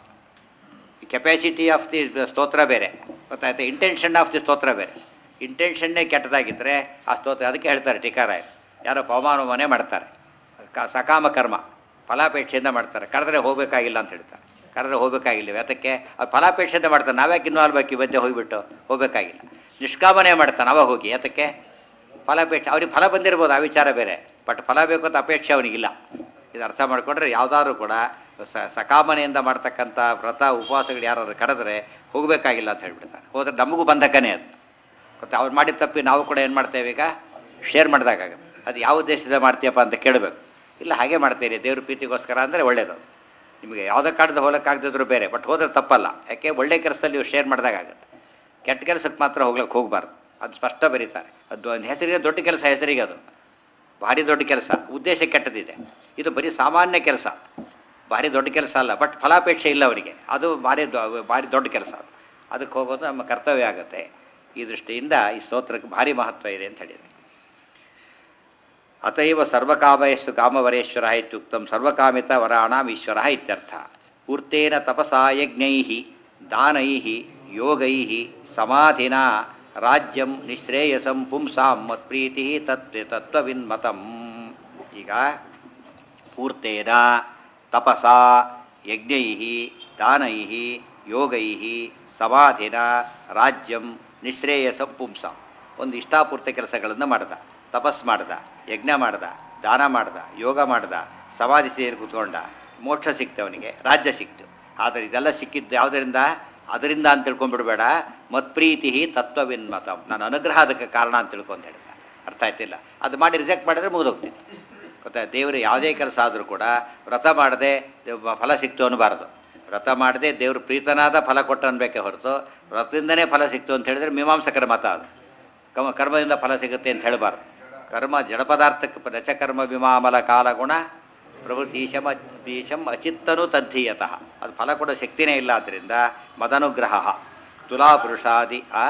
A: ಕೆಪಾಸಿಟಿ ಆಫ್ ದಿ ಸ್ತೋತ್ರ ಬೇರೆ ಗೊತ್ತಾಯ್ತಾ ಇಂಟೆನ್ಷನ್ ಆಫ್ ದಿ ಸ್ತೋತ್ರ ಬೇರೆ ಇಂಟೆನ್ಷನ್ನೇ ಕೆಟ್ಟದಾಗಿದ್ದರೆ ಆ ಸ್ತೋತ್ರ ಅದಕ್ಕೆ ಹೇಳ್ತಾರೆ ಟೀಕಾರಾಯ ಯಾರೋ ಪವಮಾನ ಮನೆ ಮಾಡ್ತಾರೆ ಕ ಸಕಾಮ ಕರ್ಮ ಫಲಾಪೇಕ್ಷೆಯಿಂದ ಮಾಡ್ತಾರೆ ಕರೆದ್ರೆ ಹೋಗಬೇಕಾಗಿಲ್ಲ ಅಂತ ಹೇಳ್ತಾರೆ ಕರೆದ್ರೆ ಹೋಗಬೇಕಾಗಿಲ್ಲ ಯಾತಕ್ಕೆ ಅದು ಫಲಾಪೇಕ್ಷೆಯಿಂದ ಮಾಡ್ತಾರೆ ನಾವ್ಯಾಕೆ ಇನ್ನೂ ಅಲ್ಬೇಕು ಇವತ್ತೇ ಹೋಗಿಬಿಟ್ಟು ಹೋಗಬೇಕಾಗಿಲ್ಲ ನಿಷ್ಕಾಮನೆ ಮಾಡ್ತಾನೆ ಅವಾಗ ಹೋಗಿ ಯಾತಕ್ಕೆ ಫಲಾಪೇಕ್ಷೆ ಅವ್ರಿಗೆ ಫಲ ಬಂದಿರ್ಬೋದು ಆ ವಿಚಾರ ಬೇರೆ ಬಟ್ ಫಲ ಬೇಕು ಅಂತ ಅಪೇಕ್ಷೆ ಅವನಿಗಿಲ್ಲ ಇದು ಅರ್ಥ ಮಾಡಿಕೊಂಡ್ರೆ ಯಾವುದಾದ್ರೂ ಕೂಡ ಸ ಸಕಾಮನೆಯಿಂದ ಮಾಡ್ತಕ್ಕಂಥ ವ್ರತ ಉಪವಾಸಗಳು ಯಾರಾದ್ರು ಕರೆದ್ರೆ ಹೋಗಬೇಕಾಗಿಲ್ಲ ಅಂತ ಹೇಳ್ಬಿಡ್ತಾರೆ ಹೋದ್ರೆ ನಮಗೂ ಬಂಧಕನೇ ಅದು ಮತ್ತು ಅವ್ರು ಮಾಡಿದ ತಪ್ಪಿ ನಾವು ಕೂಡ ಏನು ಮಾಡ್ತೇವೆ ಈಗ ಶೇರ್ ಮಾಡಿದಾಗತ್ತೆ ಅದು ಯಾವ ಉದ್ದೇಶದಿಂದ ಮಾಡ್ತೀಯಪ್ಪ ಅಂತ ಕೇಳಬೇಕು ಇಲ್ಲ ಹಾಗೆ ಮಾಡ್ತೀರಿ ದೇವ್ರ ಪ್ರೀತಿಗೋಸ್ಕರ ಅಂದರೆ ಒಳ್ಳೇದು ನಿಮಗೆ ಯಾವುದೇ ಕಾರಣದ ಹೋಗಕ್ಕಾಗದಿದ್ರು ಬೇರೆ ಬಟ್ ಹೋದ್ರೆ ತಪ್ಪಲ್ಲ ಯಾಕೆ ಒಳ್ಳೆ ಕೆಲಸದಲ್ಲಿ ನೀವು ಶೇರ್ ಮಾಡಿದಾಗತ್ತೆ ಕೆಟ್ಟ ಕೆಲಸಕ್ಕೆ ಮಾತ್ರ ಹೋಗ್ಲಿಕ್ಕೆ ಹೋಗಬಾರ್ದು ಅದು ಸ್ಪಷ್ಟ ಬರೀತಾರೆ ಅದು ಒಂದು ಹೆಸರಿಗೆ ದೊಡ್ಡ ಕೆಲಸ ಹೆಸರಿಗೆ ಅದು ಭಾರಿ ದೊಡ್ಡ ಕೆಲಸ ಉದ್ದೇಶ ಕೆಟ್ಟದಿದೆ ಇದು ಬರೀ ಸಾಮಾನ್ಯ ಕೆಲಸ ಭಾರಿ ದೊಡ್ಡ ಕೆಲಸ ಅಲ್ಲ ಬಟ್ ಫಲಾಪೇಕ್ಷೆ ಇಲ್ಲ ಅವರಿಗೆ ಅದು ಭಾರಿ ದೊ- ಭಾರಿ ದೊಡ್ಡ ಕೆಲಸ ಅದು ಅದಕ್ಕೆ ಹೋಗೋದು ನಮ್ಮ ಕರ್ತವ್ಯ ಆಗುತ್ತೆ ಈ ದೃಷ್ಟಿಯಿಂದ ಈ ಸ್ತೋತ್ರಕ್ಕೆ ಭಾರಿ ಮಹತ್ವ ಇದೆ ಅಂತ ಹೇಳಿದೆ ಅತೈವ ಸರ್ವಕಾಮಯಸ್ಸು ಕಾಮವರೇಶ್ವರ ಇತ್ಯುಕ್ತಂ ಸರ್ವಕಾಮಿತ ವರಾಣಾಂ ಈಶ್ವರ ಇತ್ಯರ್ಥ ಪೂರ್ತೇನ ತಪಸಾ ಯಜ್ಞೈ ದಾನೈ ಯೋಗೈ ಸಮಾಧಿನ ರಾಜ್ಯಂ ನಿಶ್ರೇಯಸಂ ಪುಂಸಾಂ ಮತ್ಪ್ರೀತಿ ತತ್ವ ತತ್ವವಿನ್ಮತಂ ಈಗ ಪೂರ್ತೇನ ತಪಸಾ ಯಜ್ಞೈ ದಾನೈ ಯೋಗೈ ಸಮಾಧಿನ ರಾಜ್ಯಂ ನಿಶ್ರೇಯಸಂ ಪುಂಸಾಂ ಒಂದು ಇಷ್ಟಾಪೂರ್ತಿ ಕೆಲಸಗಳನ್ನು ಮಾಡ್ದ ತಪಸ್ ಮಾಡ್ದ ಯಜ್ಞ ಮಾಡ್ದ ದಾನ ಮಾಡ್ದ ಯೋಗ ಮಾಡ್ದ ಸಮಾಧಿ ಸೇರಿ ಕೂತ್ಕೊಂಡ ಮೋಕ್ಷ ಸಿಕ್ತು ಅವನಿಗೆ ರಾಜ್ಯ ಸಿಕ್ತು ಆದರೆ ಇದೆಲ್ಲ ಸಿಕ್ಕಿದ್ದು ಯಾವುದರಿಂದ ಅದರಿಂದ ಅಂತ ತಿಳ್ಕೊಂಡ್ಬಿಡ್ಬೇಡ ಮತ್ಪ್ರೀತಿ ತತ್ವವಿನ್ಮತಂ ನಾನು ಅನುಗ್ರಹ ಅದಕ್ಕೆ ಕಾರಣ ಅಂತ ತಿಳ್ಕೊಂತ ಹೇಳಿದ ಅರ್ಥ ಆಯ್ತಿಲ್ಲ ಅದು ಮಾಡಿ ರಿಜೆಕ್ಟ್ ಮಾಡಿದ್ರೆ ಮುಗಿದೋಗ್ತೀನಿ ಗೊತ್ತಾ ದೇವರು ಯಾವುದೇ ಕೆಲಸ ಆದರೂ ಕೂಡ ವ್ರತ ಮಾಡದೆ ದೇವ್- ಫಲ ಸಿಕ್ತು ಅನ್ನಬಾರ್ದು ವ್ರತ ಮಾಡದೆ ದೇವರು ಪ್ರೀತನಾದ ಫಲ ಕೊಟ್ಟು ಅನ್ಬೇಕೇ ಹೊರತು ವ್ರತದಿಂದನೇ ಫಲ ಸಿಕ್ತು ಅಂತ ಹೇಳಿದ್ರೆ ಮೀಮಾಂಸಕರ ಮತ ಅದು ಕರ್ಮ ಕರ್ಮದಿಂದ ಫಲ ಸಿಗುತ್ತೆ ಅಂತ ಹೇಳಬಾರ್ದು ಕರ್ಮ ಜಡ ಪದಾರ್ಥಕ್ಕೆ ರಚಕರ್ಮ ವಿಮಾಮಲ ಕಾಲ ಗುಣ ಪ್ರವೃತ್ತಿ ಈಶಮ ಈಶಂ ಅಚಿತ್ತನು ತದ್ಧೀಯತಃ ಅದು ಫಲ ಕೊಡೋ ಶಕ್ತಿನೇ ಇಲ್ಲ ಆದ್ದರಿಂದ ಮದನುಗ್ರಹ ತುಲಾ ಪುರುಷಾದಿ ಆ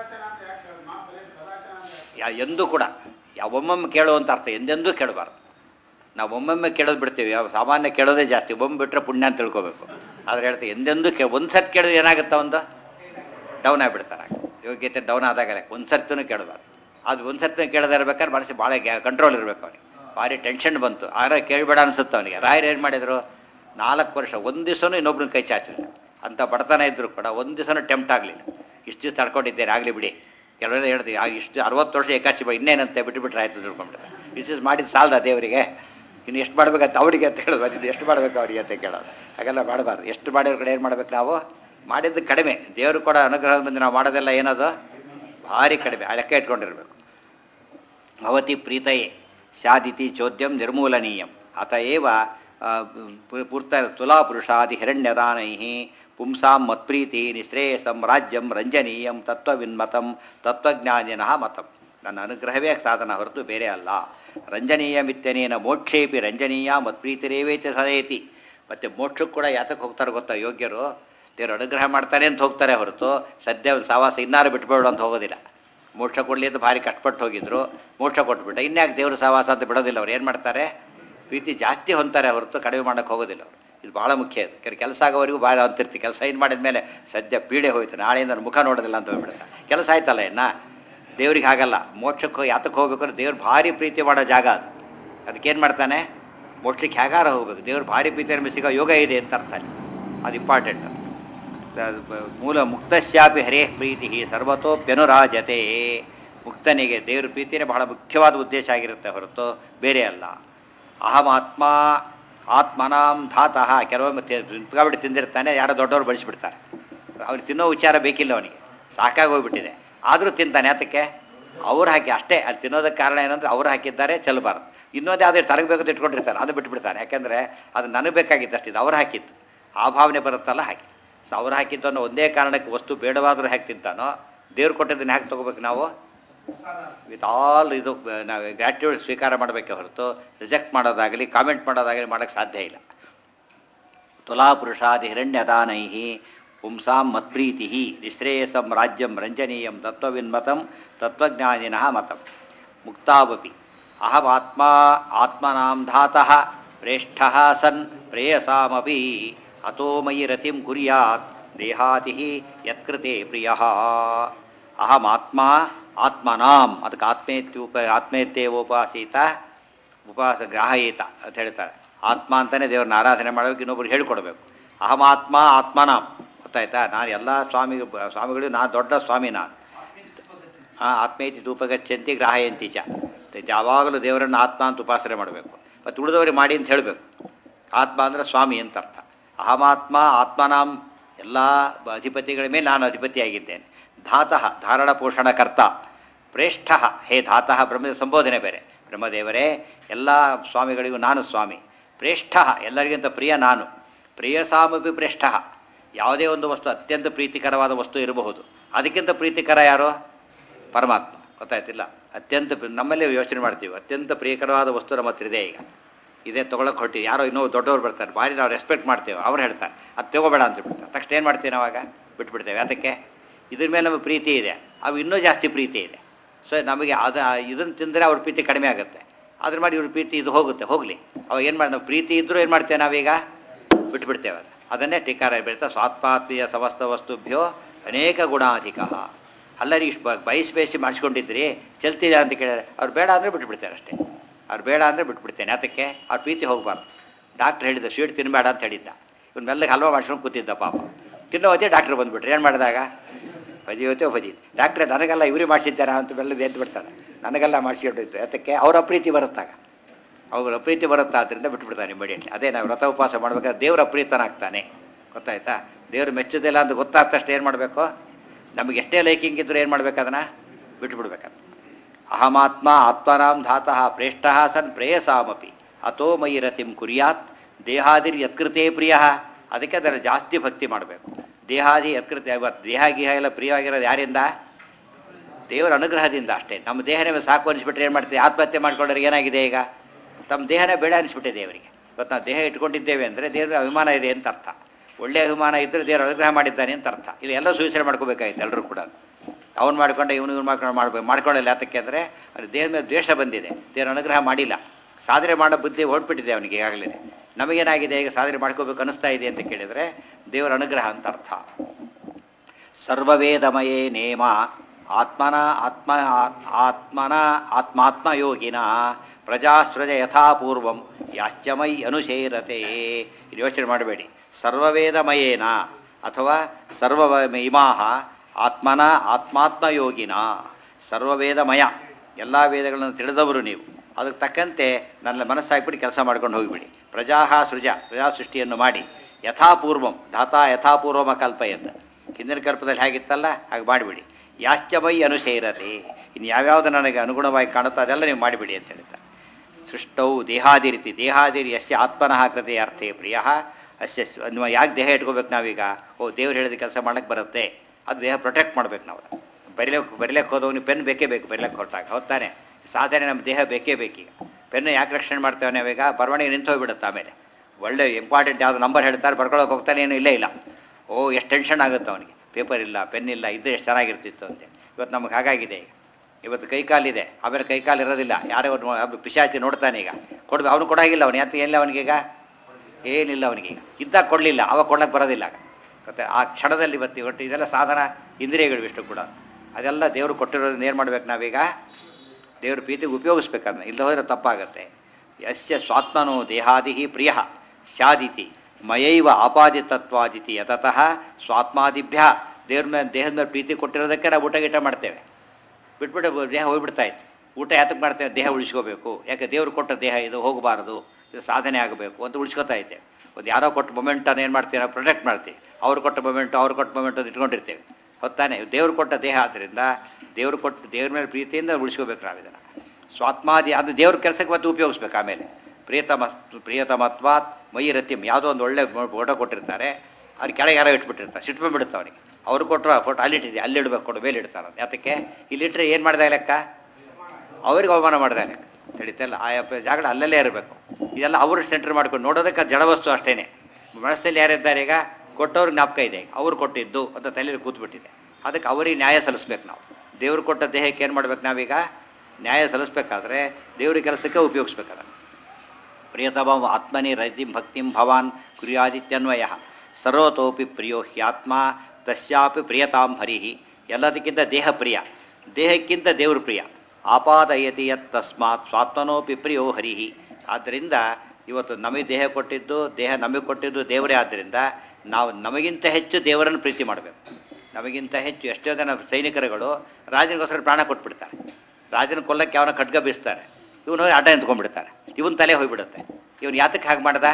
A: ಯಾ- ಎಂದೂ ಕೂಡ ಯಾವ ಒಮ್ಮೊಮ್ಮೆ ಕೇಳುವಂಥ ಅರ್ಥ ಎಂದೆಂದೂ ಕೇಳಬಾರ್ದು ನಾವು ಒಮ್ಮೊಮ್ಮೆ ಕೇಳೋದು ಬಿಡ್ತೀವಿ ಯಾವ ಸಾಮಾನ್ಯ ಕೇಳೋದೇ ಜಾಸ್ತಿ ಒಮ್ಮೆ ಬಿಟ್ಟರೆ ಪುಣ್ಯ ಅಂತ ತಿಳ್ಕೊಬೇಕು ಆದರೆ ಹೇಳ್ತೀವಿ ಎಂದೆಂದೂ ಕೇ ಒಂದು ಸರ್ತಿ ಕೇಳಿದ್ರೆ ಏನಾಗುತ್ತೆ ಒಂದು ಡೌನ್ ಆಗಿಬಿಡ್ತಾರೆ ಯೋಗ್ಯತೆ ಡೌನ್ ಆದಾಗ ಒಂದು ಸರ್ತಿನೂ ಕೇಳಬಾರ್ದು ಅದು ಒಂದು ಸರ್ತಿ ಕೇಳದೇ ಇರ್ಬೇಕಾದ್ರೆ ಮನಸ್ಸು ಭಾಳ ಕಂಟ್ರೋಲ್ ಇರಬೇಕು ಅವನಿಗೆ ಭಾರಿ ಟೆನ್ಷನ್ ಬಂತು ಆದ್ರೆ ಕೇಳಬೇಡ ಅನಿಸುತ್ತೆ ಅವನಿಗೆ ರಾಯರು ಏನು ಮಾಡಿದರು ನಾಲ್ಕು ವರ್ಷ ಒಂದು ದಿವಸನೂ ಇನ್ನೊಬ್ರನ್ನ ಕೈ ಚಾಚಲಿಲ್ಲ ಅಂಥ ಬಡತನ ಇದ್ದರೂ ಕೂಡ ಒಂದು ದಿವಸನೂ ಟೆಂಪ್ಟ್ ಆಗಲಿಲ್ಲ ಇಷ್ಟು ದಿವಸ ತಡ್ಕೊಂಡಿದ್ದೇನೆ ಆಗಲಿ ಬಿಡಿ ಕೆಲವರೆಲ್ಲ ಹೇಳ್ತೀವಿ ಆಗ ಇಷ್ಟು ಅರವತ್ತು ವರ್ಷ ಏಕಾಸಿ ಬ ಇನ್ನೇನಂತೆ ಬಿಟ್ಟು ಬಿಟ್ರೆ ಆಯ್ತು ತಿಳ್ಕೊಂಡ್ಬಿಡ್ತಾರೆ ಇಷ್ಟು ಮಾಡಿದ್ದು ಸಾಲದ ದೇವರಿಗೆ ಇನ್ನು ಎಷ್ಟು ಮಾಡ್ಬೇಕಂತ ಅವರಿಗೆ ಅಂತ ಹೇಳೋದು ಇನ್ನು ಎಷ್ಟು ಮಾಡಬೇಕು ಅವರಿಗೆ ಅಂತ ಕೇಳೋದು ಹಾಗೆಲ್ಲ ಮಾಡಬಾರ್ದು ಎಷ್ಟು ಮಾಡಿರೋ ಕಡೆ ಏನು ಮಾಡ್ಬೇಕು ನಾವು ಮಾಡಿದ್ದು ಕಡಿಮೆ ದೇವರು ಕೂಡ ಅನುಗ್ರಹದ ಮುಂದೆ ನಾವು ಮಾಡೋದೆಲ್ಲ ಏನದು ಭಾರಿ ಕಡಿಮೆ ಆ ಲೆಕ್ಕ ಇಟ್ಕೊಂಡಿರ್ಬೇಕು ಭವತಿ ಪ್ರೀತಯೇ ಸ್ಯಾದಿತಿ ಚೋದ್ಯಂ ನಿರ್ಮೂಲನೀಯಂ ಅತ ಏವ ಆ, ಪು- ಪೂರ್ತ ತುಲಾಪುರುಷಾದಿ ಹಿರಣ್ಯದಾನೈ ಪುಂಸಾಂ ಮತ್ಪ್ರೀತಿ ನಿಶ್ರೇಯಸಂ ರಾಜ್ಯಂ ರಂಜನೀಯಂ ತತ್ವವಿನ್ಮತಂ ತತ್ವಜ್ಞಾನಿನಃ ಮತಂ ನನ್ನ ಅನುಗ್ರಹವೇ ಸಾಧನ ಹೊರತು ಬೇರೆ ಅಲ್ಲ ರಂಜನೀಯಮಿತ್ಯನೇನ ಮೋಕ್ಷೇಪಿ ರಂಜನೀಯ ಮತ್ಪ್ರೀತಿರೇವೇತಿ ಸದಯತಿ ಮತ್ತು ಮೋಕ್ಷಕ್ಕೆ ಕೂಡ ಯಾತಕ್ಕೆ ಹೋಗ್ತಾರೆ ಗೊತ್ತಾ ಯೋಗ್ಯರು ದೇವರು ಅನುಗ್ರಹ ಮಾಡ್ತಾನೆ ಅಂತ ಹೋಗ್ತಾರೆ ಹೊರತು ಸದ್ಯ ಒಂದು ಸವಾಸ ಇನ್ನಾರು ಬಿಟ್ಬೇಡ ಅಂತ ಹೋಗೋದಿಲ್ಲ ಮೋಕ್ಷ ಕೊಡಲಿ ಅಂತ ಭಾರಿ ಕಷ್ಟಪಟ್ಟು ಹೋಗಿದ್ರು ಮೋಕ್ಷ ಕೊಟ್ಬಿಟ್ಟ ಇನ್ಯಾಕೆ ದೇವ್ರ ಸಹವಾಸ ಅಂತ ಬಿಡೋದಿಲ್ಲ ಅವ್ರು ಏನು ಮಾಡ್ತಾರೆ ಪ್ರೀತಿ ಜಾಸ್ತಿ ಹೊಂತಾರೆ ಹೊರತು ಕಡಿಮೆ ಮಾಡೋಕ್ಕೆ ಹೋಗೋದಿಲ್ಲ ಅವರು ಇದು ಭಾಳ ಮುಖ್ಯ ಇದು ಕೆಲ ಕೆಲಸ ಆಗೋವರೆಗೂ ಭಾಳ ಅಂತಿರ್ತಿ ಕೆಲಸ ಏನು ಮಾಡಿದ ಮೇಲೆ ಸದ್ಯ ಪೀಡೆ ಹೋಯ್ತು ನಾಳೆಯಿಂದ ನನ್ನ ಮುಖ ನೋಡೋದಿಲ್ಲ ಅಂತ ಹೋಗ್ಬಿಡುತ್ತೆ ಕೆಲಸ ಆಯ್ತಲ್ಲ ಇನ್ನ ದೇವ್ರಿಗೆ ಹಾಗಲ್ಲ ಮೋಕ್ಷಕ್ಕೆ ಯಾತಕ್ಕೆ ಹೋಗ್ಬೇಕು ಅಂದ್ರೆ ದೇವ್ರು ಭಾರಿ ಪ್ರೀತಿ ಮಾಡೋ ಜಾಗ ಅದು ಅದಕ್ಕೇನು ಮಾಡ್ತಾನೆ ಮೋಕ್ಷಕ್ಕೆ ಹೇಗಾರ ಹೋಗ್ಬೇಕು ದೇವ್ರು ಭಾರಿ ಪ್ರೀತಿ ನಮಗೆ ಸಿಗೋ ಯೋಗ ಇದೆ ಅಂತ ಅರ್ಥ ಅಲ್ಲಿ ಅದು ಇಂಪಾರ್ಟೆಂಟ್ ಅದು ಅದು ಬ- ಮೂಲ ಮುಕ್ತಶ್ಯಾಪಿ ಹರೇ ಪ್ರೀತಿ ಸರ್ವತೋಪ್ಯನುರಾಜತೆ ಮುಕ್ತನಿಗೆ ದೇವ್ರ ಪ್ರೀತಿನೇ ಬಹಳ ಮುಖ್ಯವಾದ ಉದ್ದೇಶ ಆಗಿರುತ್ತೆ ಹೊರತು ಬೇರೆ ಅಲ್ಲ ಅಹಮಾತ್ಮ ಆತ್ಮನಾಂ ಧಾತಃ ಕೆಲವೊಮ್ಮೆ ತಿಂದ್ಬಿಟ್ಟು ತಿಂದಿರ್ತಾನೆ ಯಾರೋ ದೊಡ್ಡವರು ಬಳಸಿಬಿಡ್ತಾರೆ ಅವ್ನಿಗೆ ತಿನ್ನೋ ವಿಚಾರ ಬೇಕಿಲ್ಲ ಅವನಿಗೆ ಸಾಕಾಗಿ ಹೋಗ್ಬಿಟ್ಟಿದೆ ಆದರೂ ತಿಂತಾನೆ ಅದಕ್ಕೆ ಅವ್ರು ಹಾಕಿ ಅಷ್ಟೇ ಅದು ತಿನ್ನೋದಕ್ಕೆ ಕಾರಣ ಏನಂದ್ರೆ ಅವ್ರು ಹಾಕಿದ್ದಾರೆ ಚೆಲ್ಲಬಾರ್ದು ಇನ್ನೊಂದು ಯಾವುದೇ ತರಗಬೇಕು ಅಂತ ಇಟ್ಕೊಂಡಿರ್ತಾರೆ ಅದು ಬಿಟ್ಬಿಡ್ತಾನೆ ಯಾಕೆಂದರೆ ಅದು ನನಗೆ ಬೇಕಾಗಿತ್ತು ಅಷ್ಟು ಇದು ಅವ್ರು ಹಾಕಿತ್ತು ಆ ಭಾವನೆ ಬರುತ್ತಲ್ಲ ಹಾಕಿ ಸೊ ಅವ್ರು ಹಾಕಿದ್ದು ಅನ್ನೋ ಒಂದೇ ಕಾರಣಕ್ಕೆ ವಸ್ತು ಬೇಡವಾದರೂ ಹಾಕಿ ತಿಂತಾನೋ ದೇವ್ರು ಕೊಟ್ಟಿದ್ದನ್ನು ಹ್ಯಾಕೆ ತೊಗೋಬೇಕು ನಾವು ವಿತ್ ಆಲ್ ಇದು ಬ- ನಾವು ಗ್ರ್ಯಾಟ್ಯೂಡ್ ಸ್ವೀಕಾರ ಮಾಡಬೇಕೆ ಹೊರತು ರಿಜೆಕ್ಟ್ ಮಾಡೋದಾಗಲಿ ಕಾಮೆಂಟ್ ಮಾಡೋದಾಗಲಿ ಮಾಡೋಕ್ಕೆ ಸಾಧ್ಯ ಇಲ್ಲ ತುಲಾಪುರುಷಾದಿ ಹಿರಣ್ಯದಾನೈ ಪುಂಸಾಂ ಮತ್ಪ್ರೀತಿ ನಿಶ್ರೇಯಸಂ ರಾಜ್ಯಂ ರಂಜನೀಯಂ ತತ್ವವಿನ್ಮತಂ ತತ್ವಜ್ಞಾನಿನಃ ಮತಂ ಮುಕ್ತಾವಪಿ ಅಹಮಾತ್ಮ ಆತ್ಮನಾಂ ಧಾತಃ ಪ್ರೇಷ್ಠ ಸನ್ ಪ್ರೇಯಸಾಮಪಿ ಅತೋ ಮಯಿ ರತಿಂ ಕುರ್ಯಾತ್ ದೇಹಾತಿ ಯತ್ಕೃತೆ ಪ್ರಿಯ ಅಹಮಾತ್ಮ ಆತ್ಮನಾಂ ಅದಕ್ಕೆ ಆತ್ಮೇತ್ಯೂಪ ಆತ್ಮೇತ್ಯೇವೋಪಾಸೀತ ಉಪವಾಸ ಗ್ರಾಹಯೇತ ಅಂತ ಹೇಳ್ತಾರೆ ಆತ್ಮ ಅಂತಲೇ ದೇವ್ರನ್ನ ಆರಾಧನೆ ಮಾಡಬೇಕು ಇನ್ನೊಬ್ರು ಹೇಳ್ಕೊಡ್ಬೇಕು ಅಹಮಾತ್ಮ ಆತ್ಮನಾಂ ಗೊತ್ತಾಯ್ತಾ ನಾನು ಎಲ್ಲ ಸ್ವಾಮಿ ಸ್ವಾಮಿಗಳು ನಾನು ದೊಡ್ಡ ಸ್ವಾಮಿ ನಾನು ಹಾಂ ಆತ್ಮೇತಿ ಧೂಪಗಚ್ಚಂತಿ ಗ್ರಾಹಯಂತಿ ಚ ಅಂತ ಯಾವಾಗಲೂ ದೇವರನ್ನು ಆತ್ಮ ಅಂತ ಉಪಾಸನೆ ಮಾಡಬೇಕು ಮತ್ತು ಉಳಿದವರಿಗೆ ಮಾಡಿ ಅಂತ ಹೇಳಬೇಕು ಆತ್ಮ ಅಂದರೆ ಸ್ವಾಮಿ ಅಂತ ಅರ್ಥ ಅಹಮಾತ್ಮ ಆತ್ಮನಾಂ ಎಲ್ಲ ಅಧಿಪತಿಗಳ ಮೇಲೆ ನಾನು ಅಧಿಪತಿಯಾಗಿದ್ದೇನೆ ಧಾತಃ ಧಾರಣ ಪೋಷಣಕರ್ತ ಪ್ರೇಷ್ಠ ಹೇ ಧಾತಃ ಬ್ರಹ್ಮದ ಸಂಬೋಧನೆ ಬೇರೆ ಬ್ರಹ್ಮದೇವರೇ ಎಲ್ಲ ಸ್ವಾಮಿಗಳಿಗೂ ನಾನು ಸ್ವಾಮಿ ಪ್ರೇಷ್ಠ ಎಲ್ಲರಿಗಿಂತ ಪ್ರಿಯ ನಾನು ಪ್ರಿಯಸಾಮಪಿ ಪ್ರೇಷ್ಠ ಯಾವುದೇ ಒಂದು ವಸ್ತು ಅತ್ಯಂತ ಪ್ರೀತಿಕರವಾದ ವಸ್ತು ಇರಬಹುದು ಅದಕ್ಕಿಂತ ಪ್ರೀತಿಕರ ಯಾರು ಪರಮಾತ್ಮ ಗೊತ್ತಾಯ್ತಿಲ್ಲ ಅತ್ಯಂತ ಪ್ರಿ- ನಮ್ಮಲ್ಲಿ ಯೋಚನೆ ಮಾಡ್ತೀವಿ ಅತ್ಯಂತ ಪ್ರಿಯಕರವಾದ ವಸ್ತು ನಮ್ಮ ಹತ್ರ ಇದೆ ಈಗ ಇದೇ ತೊಗೊಳಕ್ಕೆ ಹೊಟ್ಟಿ ಯಾರೋ ಇನ್ನೂ ದೊಡ್ಡವ್ರು ಬರ್ತಾರೆ ಭಾರಿ ನಾವು ರೆಸ್ಪೆಕ್ಟ್ ಮಾಡ್ತೇವೆ ಅವ್ರು ಹೇಳ್ತಾರೆ ಅದು ತಗೋಬೇಡ ಅಂತ ಬಿಡ್ತಾರೆ ತಕ್ಷಣ ಏನು ಮಾಡ್ತೀವಿ ನಾವಾಗ ಬಿಟ್ಬಿಡ್ತೇವೆ ಅದಕ್ಕೆ ಇದ್ರ ಮೇಲೆ ನಮಗೆ ಪ್ರೀತಿ ಇದೆ ಅವು ಇನ್ನೂ ಜಾಸ್ತಿ ಪ್ರೀತಿ ಇದೆ ಸೊ ನಮಗೆ ಅದು ಇದನ್ನು ತಿಂದರೆ ಅವ್ರ ಪ್ರೀತಿ ಕಡಿಮೆ ಆಗುತ್ತೆ ಅದ್ರ ಮಾಡಿ ಇವ್ರ ಪ್ರೀತಿ ಇದು ಹೋಗುತ್ತೆ ಹೋಗಲಿ ಅವಾಗ ಏನು ಮಾಡಿ ನಾವು ಪ್ರೀತಿ ಇದ್ದರೂ ಏನು ಮಾಡ್ತೇವೆ ನಾವೀಗ ಬಿಟ್ಬಿಡ್ತೇವೆ ಅದು ಅದನ್ನೇ ಟೀಕಾರ ಬೀಳ್ತಾ ಸ್ವಾತ್ಮಾತ್ಮೀಯ ಸಮಸ್ತ ವಸ್ತುಭ್ಯೋ ಅನೇಕ ಗುಣಾಧಿಕ ಅಲ್ಲರಿ ಇಷ್ಟು ಬ- ಬಯಸಿ ಬಯಸಿ ಮಾಡಿಸ್ಕೊಂಡಿದ್ರಿ ಚೆಲ್ತಿದ್ದಾರೆ ಅಂತ ಕೇಳಿದ್ರೆ ಅವ್ರು ಬೇಡ ಅಂದರೆ ಬಿಟ್ಬಿಡ್ತಾರೆ ಅಷ್ಟೇ ಅವ್ರು ಬೇಡ ಅಂದರೆ ಬಿಟ್ಬಿಡ್ತೇನೆ ಅದಕ್ಕೆ ಅವ್ರ ಪ್ರೀತಿ ಹೋಗಬಾರ್ದು ಡಾಕ್ಟ್ರ್ ಹೇಳಿದ ಸ್ವೀಟ್ ತಿನ್ನಬೇಡ ಅಂತ ಹೇಳಿದ್ದ ಇವ್ನು ಮೆಲ್ಲಗೆ ಹಲ್ವಾ ಮಾಡ್ಸ್ಕೊಂಡು ಕೂತಿದ್ದ ಪಾಪ ತಿನ್ನೋ ಹೊತ್ತಿಗೆ ಡಾಕ್ಟ್ರ್ ಬಂದುಬಿಟ್ರು ಏನು ಮಾಡಿದಾಗ ಭಜಿಯೋತೋ ಭಜಿ ಡಾಕ್ಟ್ರೆ ನನಗೆಲ್ಲ ಇವ್ರಿಗೆ ಮಾಡಿಸಿದ್ದಾರಾ ಅಂತ ಮೆಲ್ಲಗೆ ಎದ್ದು ಬಿಡ್ತಾನೆ ನನಗೆಲ್ಲ ಮಾಡಿಸ್ಕೊಂಡಿದ್ದು ಅದಕ್ಕೆ ಅವ್ರ ಅಪ್ರೀತಿ ಬರುತ್ತಾಗ ಅವ್ರ ಅಪ್ರೀತಿ ಬರುತ್ತಾ ಅದರಿಂದ ಬಿಟ್ಬಿಡ್ತಾನೆ ಇಮಿಡಿಯೇಟ್ಲಿ ಅದೇ ನಾವು ವ್ರತ ಉಪವಾಸ ಮಾಡ್ಬೇಕಾದ್ರೆ ದೇವ್ರ ಅಪ್ರೀತನಾಗ್ತಾನೆ ಗೊತ್ತಾಯ್ತಾ ದೇವ್ರು ಮೆಚ್ಚೋದಿಲ್ಲ ಅಂತ ಗೊತ್ತಾದ ತಕ್ಷಣ ಏನು ಮಾಡಬೇಕು ನಮಗೆ ಎಷ್ಟೇ ಲೈಕಿಂಗ್ ಇದ್ರೂ ಏನು ಮಾಡ್ಬೇಕು ಅದನ್ನು ಬಿಟ್ಬಿಡ್ಬೇಕದು ಅಹಮಾತ್ಮ ಆತ್ಮನಾಂ ಧಾತಃ ಪ್ರೇಷ್ಠ ಸನ್ ಪ್ರೇಯಸಾಮಪಿ ಅಥೋ ಮಯಿ ರತಿಂ ಕುರ್ಯಾತ್ ದೇಹಾದಿರ್ ಯತ್ಕೃತೇ ಪ್ರಿಯ ಅದಕ್ಕೆ ಅದರ ಜಾಸ್ತಿ ಭಕ್ತಿ ಮಾಡಬೇಕು ದೇಹಾದಿ ಯತ್ಕೃತ ಇವತ್ತು ದೇಹ ಗೀಹ ಎಲ್ಲ ಪ್ರಿಯವಾಗಿರೋದು ಯಾರಿಂದ ದೇವರ ಅನುಗ್ರಹದಿಂದ ಅಷ್ಟೇ ನಮ್ಮ ದೇಹನೇ ಸಾಕು ಅನಿಸ್ಬಿಟ್ರೆ ಏನು ಮಾಡ್ತೀವಿ ಆತ್ಮಹತ್ಯೆ ಮಾಡ್ಕೊಂಡ್ರೆ ಏನಾಗಿದೆ ಈಗ ತಮ್ಮ ದೇಹನೇ ಬೇಡ ಅನಿಸ್ಬಿಟ್ಟಿದೆ ಅವರಿಗೆ ಇವತ್ತು ನಾವು ದೇಹ ಇಟ್ಕೊಂಡಿದ್ದೇವೆ ಅಂದರೆ ದೇವರ ಅಭಿಮಾನ ಇದೆ ಅಂತ ಅರ್ಥ ಒಳ್ಳೆಯ ಅಭಿಮಾನ ಇದ್ದರೆ ದೇವರು ಅನುಗ್ರಹ ಮಾಡಿದ್ದಾನೆ ಅಂತ ಅರ್ಥ ಇದು ಎಲ್ಲ ಸೂಚನೆ ಮಾಡ್ಕೋಬೇಕಾಗಿತ್ತು ಎಲ್ಲರೂ ಕೂಡ ಅವ್ನು ಮಾಡ್ಕೊಂಡು ಇವನು ಇವ್ನು ಮಾಡ್ಕೊಂಡು ಮಾಡ್ಬೇಕು ಮಾಡ್ಕೊಳ್ಳಿಲ್ಲ ಯಾತಕ್ಕೆ ಅಂದರೆ ಅದು ದೇಹದ ಮೇಲೆ ದ್ವೇಷ ಬಂದಿದೆ ದೇವರ ಅನುಗ್ರಹ ಮಾಡಿಲ್ಲ ಸಾಧನೆ ಮಾಡೋ ಬುದ್ಧಿ ಹೊರಟ್ಬಿಟ್ಟಿದೆ ಅವನಿಗೆ ಈಗಾಗಲೇ ನಮಗೇನಾಗಿದೆ ಈಗ ಸಾಧನೆ ಮಾಡ್ಕೋಬೇಕು ಅನಿಸ್ತಾ ಇದೆ ಅಂತ ಕೇಳಿದರೆ ದೇವರ ಅನುಗ್ರಹ ಅಂತ ಅರ್ಥ ಸರ್ವವೇದಮಯೇ ನೇಮ ಆತ್ಮನ ಆತ್ಮ ಆತ್ಮನ ಆತ್ಮಾತ್ಮಯೋಗಿನ ಪ್ರಜಾಸೃಜ ಯಥಾಪೂರ್ವಂ ಯಾಶ್ಚಮೈ ಅನುಶೇರತೆ ಇದು ಯೋಚನೆ ಮಾಡಬೇಡಿ ಸರ್ವವೇದಮಯೇನ ಅಥವಾ ಸರ್ವ ಇಮಾಹ ಆತ್ಮನ ಆತ್ಮಾತ್ಮಯೋಗಿನ ಸರ್ವವೇದಮಯ ಎಲ್ಲ ವೇದಗಳನ್ನು ತಿಳಿದವರು ನೀವು ಅದಕ್ಕೆ ತಕ್ಕಂತೆ ನನ್ನ ಮನಸ್ಸಾಗ್ಬಿಟ್ಟು ಕೆಲಸ ಮಾಡ್ಕೊಂಡು ಹೋಗಿಬಿಡಿ ಪ್ರಜಾಹ ಸೃಜ ಪ್ರಜಾ ಸೃಷ್ಟಿಯನ್ನು ಮಾಡಿ ಯಥಾಪೂರ್ವಂ ಧಾತಾ ಯಥಾಪೂರ್ವಮ ಕಲ್ಪಯತ್ ಹಿಂದಿನ ಕಲ್ಪದಲ್ಲಿ ಹೇಗಿತ್ತಲ್ಲ ಹಾಗೆ ಮಾಡಿಬಿಡಿ ಯಾಶ್ಚಮೈ ಅನುಶೇರತೆ ಇನ್ನು ಯಾವ್ಯಾವುದು ನನಗೆ ಅನುಗುಣವಾಗಿ ಕಾಣುತ್ತೋ ಅದೆಲ್ಲ ನೀವು ಮಾಡಿಬಿಡಿ ಅಂತ ಹೇಳ್ತಾರೆ ಸೃಷ್ಟೌ ದೇಹಾದಿರಿತಿ ದೇಹಾದಿರಿ ಯಸ್ಯ ಆತ್ಮನಃ ಕೃತೆ ಅರ್ಥೇ ಪ್ರಿಯ ಅಸ್ಯ ಸ್- ನೀವು ಯಾಕೆ ದೇಹ ಇಟ್ಕೋಬೇಕು ನಾವೀಗ ಓ ದೇವ್ರು ಹೇಳಿದ ಕೆಲಸ ಮಾಡಕ್ಕೆ ಬರುತ್ತೆ ಅದು ದೇಹ ಪ್ರೊಟೆಕ್ಟ್ ಮಾಡ್ಬೇಕು ನಾವು ಬರಿಲಕ್ಕೆ ಬರಿಲಕ್ಕೆ ಹೋದವನು ಪೆನ್ ಬೇಕೇ ಬೇಕು ಬರಿಲಕ್ಕೆ ಹೊರಟಾಗ ಹೊತ್ತಾನೆ ಸಾಧನೆ ನಮ್ಮ ದೇಹ ಬೇಕೇ ಬೇಕೀಗ ಪೆನ್ನು ಯಾಕೆ ರಕ್ಷಣೆ ಮಾಡ್ತೇವೆ ನಾವೀಗ ಬರವಣಿಗೆ ನಿಂತು ಹೋಗ್ಬಿಡುತ್ತೆ ಆಮೇಲೆ ಒಳ್ಳೆ ಇಂಪಾರ್ಟೆಂಟ್ ಯಾವುದು ನಂಬರ್ ಹೇಳ್ತಾರೆ ಬರ್ಕೊಳಕ್ಕೆ ಹೋಗ್ತಾನೆ ಏನು ಇಲ್ಲೇ ಇಲ್ಲ ಓ ಎಷ್ಟು ಟೆನ್ಷನ್ ಆಗುತ್ತೆ ಅವನಿಗೆ ಪೇಪರ್ ಇಲ್ಲ ಪೆನ್ ಇಲ್ಲ ಇದ್ದರೆ ಎಷ್ಟು ಚೆನ್ನಾಗಿರ್ತಿತ್ತು ಅಂತ ಇವತ್ತು ನಮಗೆ ಹಾಗಾಗಿದೆ ಈಗ ಇವತ್ತು ಕೈ ಕಾಲಿದೆ ಆಮೇಲೆ ಕೈ ಕಾಲು ಇರೋದಿಲ್ಲ ಯಾರೋ ಒಬ್ಬ ಒಬ್ಬ ಪಿಶಾಚಿ ನೋಡ್ತಾನೆ ಈಗ ಕೊಡ್ಬೇಕು ಅವನು ಕೊಡಾಗಿಲ್ಲ ಅವನು ಯಾಕೆ ಎಲ್ಲ ಅವನಿಗೀಗ ಏನಿಲ್ಲ ಅವನಿಗೀಗ ಇದ್ದಾಗ ಕೊಡಲಿಲ್ಲ ಅವಾಗ ಕೊಡ್ಲಕ್ಕೆ ಬರೋದಿಲ್ಲ ಆಗ. ಮತ್ತೆ ಆ ಕ್ಷಣದಲ್ಲಿ ಇವತ್ತು ಒಟ್ಟು ಇದೆಲ್ಲ ಸಾಧನ ಇಂದ್ರಿಯಗಳು ಇಷ್ಟು ಕೂಡ ಅದೆಲ್ಲ ದೇವರು ಕೊಟ್ಟಿರೋದನ್ನ ಏನು ಮಾಡ್ಬೇಕು ನಾವೀಗ ದೇವ್ರ ಪ್ರೀತಿಗೆ ಉಪಯೋಗಿಸ್ಬೇಕದನ್ನ ಇಲ್ಲ ಹೋದರೆ ತಪ್ಪಾಗತ್ತೆ ಯಸ್ಯ ಸ್ವಾತ್ಮನೋ ದೇಹಾದಿ ಪ್ರಿಯ ಸ್ಯಾದಿತಿ ಮಯೈವ ಆಪಾದಿತತ್ವಾದಿತಿ ಯತತಃ ಸ್ವಾತ್ಮಾದಿಭ್ಯ ದೇವ್ರ ಮೇಲೆ ದೇಹದ ಮೇಲೆ ಪ್ರೀತಿ ಕೊಟ್ಟಿರೋದಕ್ಕೆ ನಾವು ಊಟ ಗೀಟ ಮಾಡ್ತೇವೆ ಬಿಟ್ಬಿಟ್ಟು ದೇಹ ಹೋಗ್ಬಿಡ್ತಾ ಇತ್ತು ಊಟ ಯಾತಕ್ಕೆ ಮಾಡ್ತೇವೆ ದೇಹ ಉಳಿಸ್ಕೋಬೇಕು ಯಾಕೆ ದೇವ್ರು ಕೊಟ್ಟ ದೇಹ ಇದು ಹೋಗಬಾರದು ಇದು ಸಾಧನೆ ಆಗಬೇಕು ಅಂತ ಉಳಿಸ್ಕೊತಾ ಇದ್ದೇವೆ ಒಂದು ಯಾರೋ ಕೊಟ್ಟ ಮೊಮೆಂಟನ್ನು ಏನು ಮಾಡ್ತೀವಿ ನಾವು ಪ್ರೊಟೆಕ್ಟ್ ಮಾಡ್ತೀವಿ ಅವ್ರು ಕೊಟ್ಟ ಮೊಮೆಂಟು ಅವ್ರು ಕೊಟ್ಟ ಮೊಮೆಂಟು ಅಂತ ಇಟ್ಕೊಂಡಿರ್ತೇವೆ ಹೊತ್ತಾನೆ ದೇವ್ರು ಕೊಟ್ಟ ದೇಹ ಆದ್ದರಿಂದ ದೇವ್ರು ಕೊಟ್ಟ ದೇವ್ರ ಮೇಲೆ ಪ್ರೀತಿಯಿಂದ ಉಳಿಸ್ಕೋಬೇಕು ನಾವು ಇದನ್ನು ಸ್ವಾತ್ಮಾದಿ ಅದು ದೇವ್ರ ಕೆಲಸಕ್ಕೆ ಮತ್ತೆ ಉಪಯೋಗಿಸ್ಬೇಕು ಆಮೇಲೆ ಪ್ರಿಯತಮ ಪ್ರಿಯತಮತ್ವಾತ್ ಮೈ ರತಿಮ್ ಯಾವುದೋ ಒಂದು ಒಳ್ಳೆ ಫೋಟೋ ಕೊಟ್ಟಿರ್ತಾರೆ ಅವ್ರು ಕೆಳಗೆ ಯಾರೋ ಇಟ್ಬಿಟ್ಟಿರ್ತಾರೆ ಸಿಟ್ಟು ಬಂದ್ಬಿಡುತ್ತೆ ಅವನಿಗೆ ಅವ್ರು ಕೊಟ್ಟರು ಆ ಫೋಟೋ ಅಲ್ಲಿಟ್ಟಿದೆ ಅಲ್ಲಿ ಇಡಬೇಕು ಕೊಡು ಮೇಲೆ ಇಡ್ತಾರೆ ಯಾತಕ್ಕೆ ಇಲ್ಲಿಟ್ಟರೆ ಏನು ಮಾಡಿದಾಗ ಲೆಕ್ಕ ಅವ್ರಿಗೆ ಅವಮಾನ ಮಾಡಿದ ಲೆಕ್ಕ ತಿಳಿತಲ್ಲ ಆ ಯಪ್ಪ ಜಾಗ ಅಲ್ಲಲ್ಲೇ ಇರಬೇಕು ಇದೆಲ್ಲ ಅವರು ಸೆಂಟರ್ ಮಾಡ್ಕೊಂಡು ನೋಡೋದಕ್ಕೆ ಅದು ಜಡವಸ್ತು ಅಷ್ಟೇ ಮನಸ್ಸಲ್ಲಿ ಯಾರಿದ್ದಾರೆ ಈಗ ಕೊಟ್ಟವ್ರಿಗೆ ಜ್ಞಾಪಕ ಇದೆ ಅವ್ರು ಕೊಟ್ಟಿದ್ದು ಅಂತ ತಲೆಯಲ್ಲಿ ಕೂತ್ಬಿಟ್ಟಿದೆ ಅದಕ್ಕೆ ಅವರಿಗೆ ನ್ಯಾಯ ಸಲ್ಲಿಸ್ಬೇಕು ನಾವು ದೇವ್ರು ಕೊಟ್ಟ ದೇಹಕ್ಕೆ ಏನು ಮಾಡ್ಬೇಕು ನಾವೀಗ ನ್ಯಾಯ ಸಲ್ಲಿಸ್ಬೇಕಾದ್ರೆ ದೇವ್ರ ಕೆಲಸಕ್ಕೆ ಉಪಯೋಗಿಸ್ಬೇಕು ಅದನ್ನು ಪ್ರಿಯತಮ ಆತ್ಮನಿ ರತಿಂ ಭಕ್ತಿಂ ಭವಾನ್ ಕುರ್ಯಾದಿತ್ಯನ್ವಯ ಸರ್ವತೋಪಿ ಪ್ರಿಯೋ ಹ್ಯಾತ್ಮ ತಸ್ಯಾಪಿ ಪ್ರಿಯತಾಂ ಹರಿಹಿ ಎಲ್ಲದಕ್ಕಿಂತ ದೇಹ ಪ್ರಿಯ ದೇಹಕ್ಕಿಂತ ದೇವ್ರ ಪ್ರಿಯ ಆಪಾದಯತಿ ಯತ್ ತಸ್ಮಾತ್ ಸ್ವಾತ್ಮನೋಪಿ ಪ್ರಿಯೋ ಹರಿಹಿ ಆದ್ದರಿಂದ ಇವತ್ತು ನಮಗೆ ದೇಹ ಕೊಟ್ಟಿದ್ದು ದೇಹ ನಮಗೆ ಕೊಟ್ಟಿದ್ದು ದೇವರೇ ಆದ್ದರಿಂದ ನಾವು ನಮಗಿಂತ ಹೆಚ್ಚು ದೇವರನ್ನು ಪ್ರೀತಿ ಮಾಡಬೇಕು ನಮಗಿಂತ ಹೆಚ್ಚು ಎಷ್ಟೋ ಜನ ಸೈನಿಕರುಗಳು ರಾಜನಿಗೋಸ್ಕರ ಪ್ರಾಣ ಕೊಟ್ಬಿಡ್ತಾರೆ ರಾಜನ ಕೊಲ್ಲಕ್ಕೆ ಯಾವನ ಖಡ್ಗ ಬೀಸ್ತಾರೆ ಇವನು ಹೋಗಿ ಅಡ್ಡ ನಿಂತ್ಕೊಂಡ್ಬಿಡ್ತಾರೆ ಇವನ್ ತಲೆ ಹೋಗ್ಬಿಡುತ್ತೆ ಇವನು ಯಾತಕ್ಕೆ ಹಾಗೆ ಮಾಡ್ದ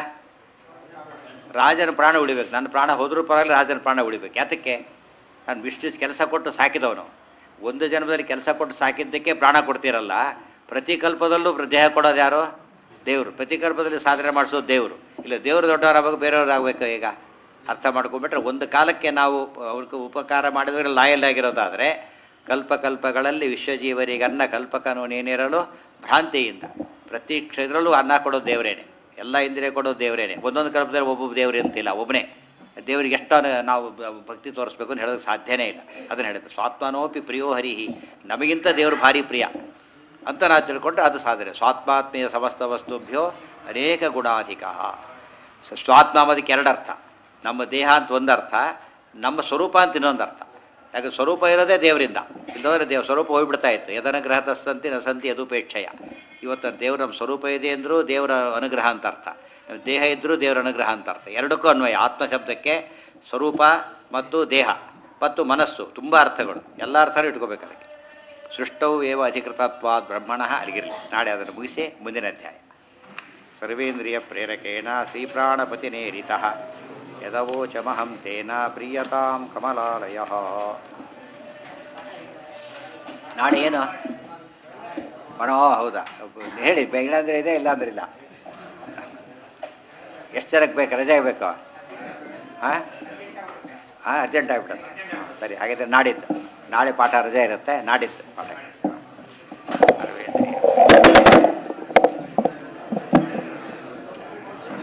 A: ರಾಜನ ಪ್ರಾಣ ಉಳಿಬೇಕು ನನ್ನ ಪ್ರಾಣ ಹೋದ್ರೂ ಪರವಾಗಿಲ್ಲ ರಾಜನ ಪ್ರಾಣ ಉಳಿಬೇಕು ಯಾತಕ್ಕೆ ನಾನು ವಿಷ್ಣು ಕೆಲಸ ಕೊಟ್ಟು ಸಾಕಿದವನು ಒಂದು ಜನ್ಮದಲ್ಲಿ ಕೆಲಸ ಕೊಟ್ಟು ಸಾಕಿದ್ದಕ್ಕೆ ಪ್ರಾಣ ಕೊಡ್ತೀರಲ್ಲ ಪ್ರತಿ ಕಲ್ಪದಲ್ಲೂ ಪ್ರ- ದೇಹ ಕೊಡೋದು ಯಾರು ದೇವರು ಪ್ರತಿ ಕಲ್ಪದಲ್ಲಿ ಸಾಧನೆ ಮಾಡಿಸೋದು ದೇವರು ಇಲ್ಲ ದೇವರು ದೊಡ್ಡವರಾಗಬೇಕು ಬೇರೆಯವ್ರಾಗಬೇಕು ಈಗ ಅರ್ಥ ಮಾಡ್ಕೊಂಡ್ಬಿಟ್ರೆ ಒಂದು ಕಾಲಕ್ಕೆ ನಾವು ಅವ್ರಿಗೆ ಉಪಕಾರ ಮಾಡಿದ್ರೆ ಲಾಯಲ್ ಆಗಿರೋದಾದರೆ ಕಲ್ಪಕಲ್ಪಗಳಲ್ಲಿ ವಿಶ್ವಜೀವರಿಗೆ ಅನ್ನ ಕಲ್ಪಕನು ನೇನಿರಲು ಭ್ರಾಂತಿಯಿಂದ ಪ್ರತಿ ಕ್ಷೇತ್ರದಲ್ಲೂ ಅನ್ನ ಕೊಡೋದು ದೇವರೇನೆ ಎಲ್ಲ ಇಂದ್ರಿಯ ಕೊಡೋದು ದೇವರೇನೆ ಒಂದೊಂದು ಕಲ್ಪದಲ್ಲಿ ಒಬ್ಬೊಬ್ಬ ದೇವರು ಅಂತಿಲ್ಲ ಒಬ್ಬನೇ ದೇವರಿಗೆ ಎಷ್ಟು ನಾವು ಬ- ಭಕ್ತಿ ತೋರಿಸ್ಬೇಕು ಅಂತ ಹೇಳೋದಕ್ಕೆ ಸಾಧ್ಯನೇ ಇಲ್ಲ ಅದನ್ನು ಹೇಳುತ್ತೆ ಸ್ವಾತ್ಮನೋಪಿ ಪ್ರಿಯೋ ಹರಿಹಿ ನಮಗಿಂತ ದೇವರು ಭಾರಿ ಪ್ರಿಯ ಅಂತ ನಾವು ತಿಳ್ಕೊಂಡ್ರೆ ಅದು ಸಾಧನೆ ಸ್ವಾತ್ಮಾತ್ಮೀಯ ಸಮಸ್ತ ವಸ್ತುಭ್ಯೋ ಅನೇಕ ಗುಣಾಧಿಕ ಸೊ ಸ್ವಾತ್ಮ ಅನ್ನೋದಕ್ಕೆ ಎರಡು ಅರ್ಥ ನಮ್ಮ ದೇಹ ಅಂತ ಒಂದು ಅರ್ಥ ನಮ್ಮ ಸ್ವರೂಪ ಅಂತ ಇನ್ನೊಂದು ಅರ್ಥ ಯಾಕೆ ಸ್ವರೂಪ ಇರೋದೇ ದೇವರಿಂದ ಇಲ್ಲದವರೆ ದೇವ ಸ್ವರೂಪ ಹೋಗ್ಬಿಡ್ತಾ ಇತ್ತು ಯದನ ಗ್ರಹತಸ್ತಂತಿ ನ ಸಂತಿ ಯದುಪೇಕ್ಷಯ ಇವತ್ತು ದೇವ್ರ ನಮ್ಮ ಸ್ವರೂಪ ಇದೆ ಅಂದರೂ ದೇವರ ಅನುಗ್ರಹ ಅಂತ ಅರ್ಥ ದೇಹ ಇದ್ದರೂ ದೇವರ ಅನುಗ್ರಹ ಅಂತ ಅರ್ಥ ಎರಡಕ್ಕೂ ಅನ್ವಯ ಆತ್ಮ ಶಬ್ದಕ್ಕೆ ಸ್ವರೂಪ ಮತ್ತು ದೇಹ ಮತ್ತು ಮನಸ್ಸು ತುಂಬ ಅರ್ಥಗಳು ಎಲ್ಲ ಅರ್ಥನೂ ಇಟ್ಕೋಬೇಕು ಅದಕ್ಕೆ ಸೃಷ್ಟವು ಏವ ಅಧಿಕೃತತ್ವಾದ್ ಬ್ರಹ್ಮಣ ಅಲ್ಲಿಗಿರಲಿ ನಾಳೆ ಅದನ್ನು ಮುಗಿಸಿ ಮುಂದಿನ ಅಧ್ಯಾಯ ಸರ್ವೇಂದ್ರಿಯ ಪ್ರೇರಕೇಣ ಶ್ರೀಪ್ರಾಣಪತಿನೇರಿತಃ ಯದವೋಚಮಹಂ ತೇನ ಪ್ರಿಯತಾಂ ಕಮಲಾಲಯ ನಾಳೆ ಏನು ಮನೋ ಹೌದಾ ಹೇಳಿ ಇಲ್ಲಾಂದ್ರೆ ಇದೆ ಇಲ್ಲಾಂದ್ರೆ ಇಲ್ಲ ಎಷ್ಟು ಜನಕ್ಕೆ ಬೇಕು ರಜೆ ಬೇಕು ಹಾಂ ಹಾಂ ಅರ್ಜೆಂಟ್ ಆಗಿಬಿಡುತ್ತೆ ಸರಿ ಹಾಗಿದ್ರೆ ನಾಡಿದ್ದು ನಾಳೆ ಪಾಠ ರಜೆ ಇರುತ್ತೆ ನಾಡಿದ್ದು ಪಾಠ ಸರ್ವೇಂದ್ರಿಯ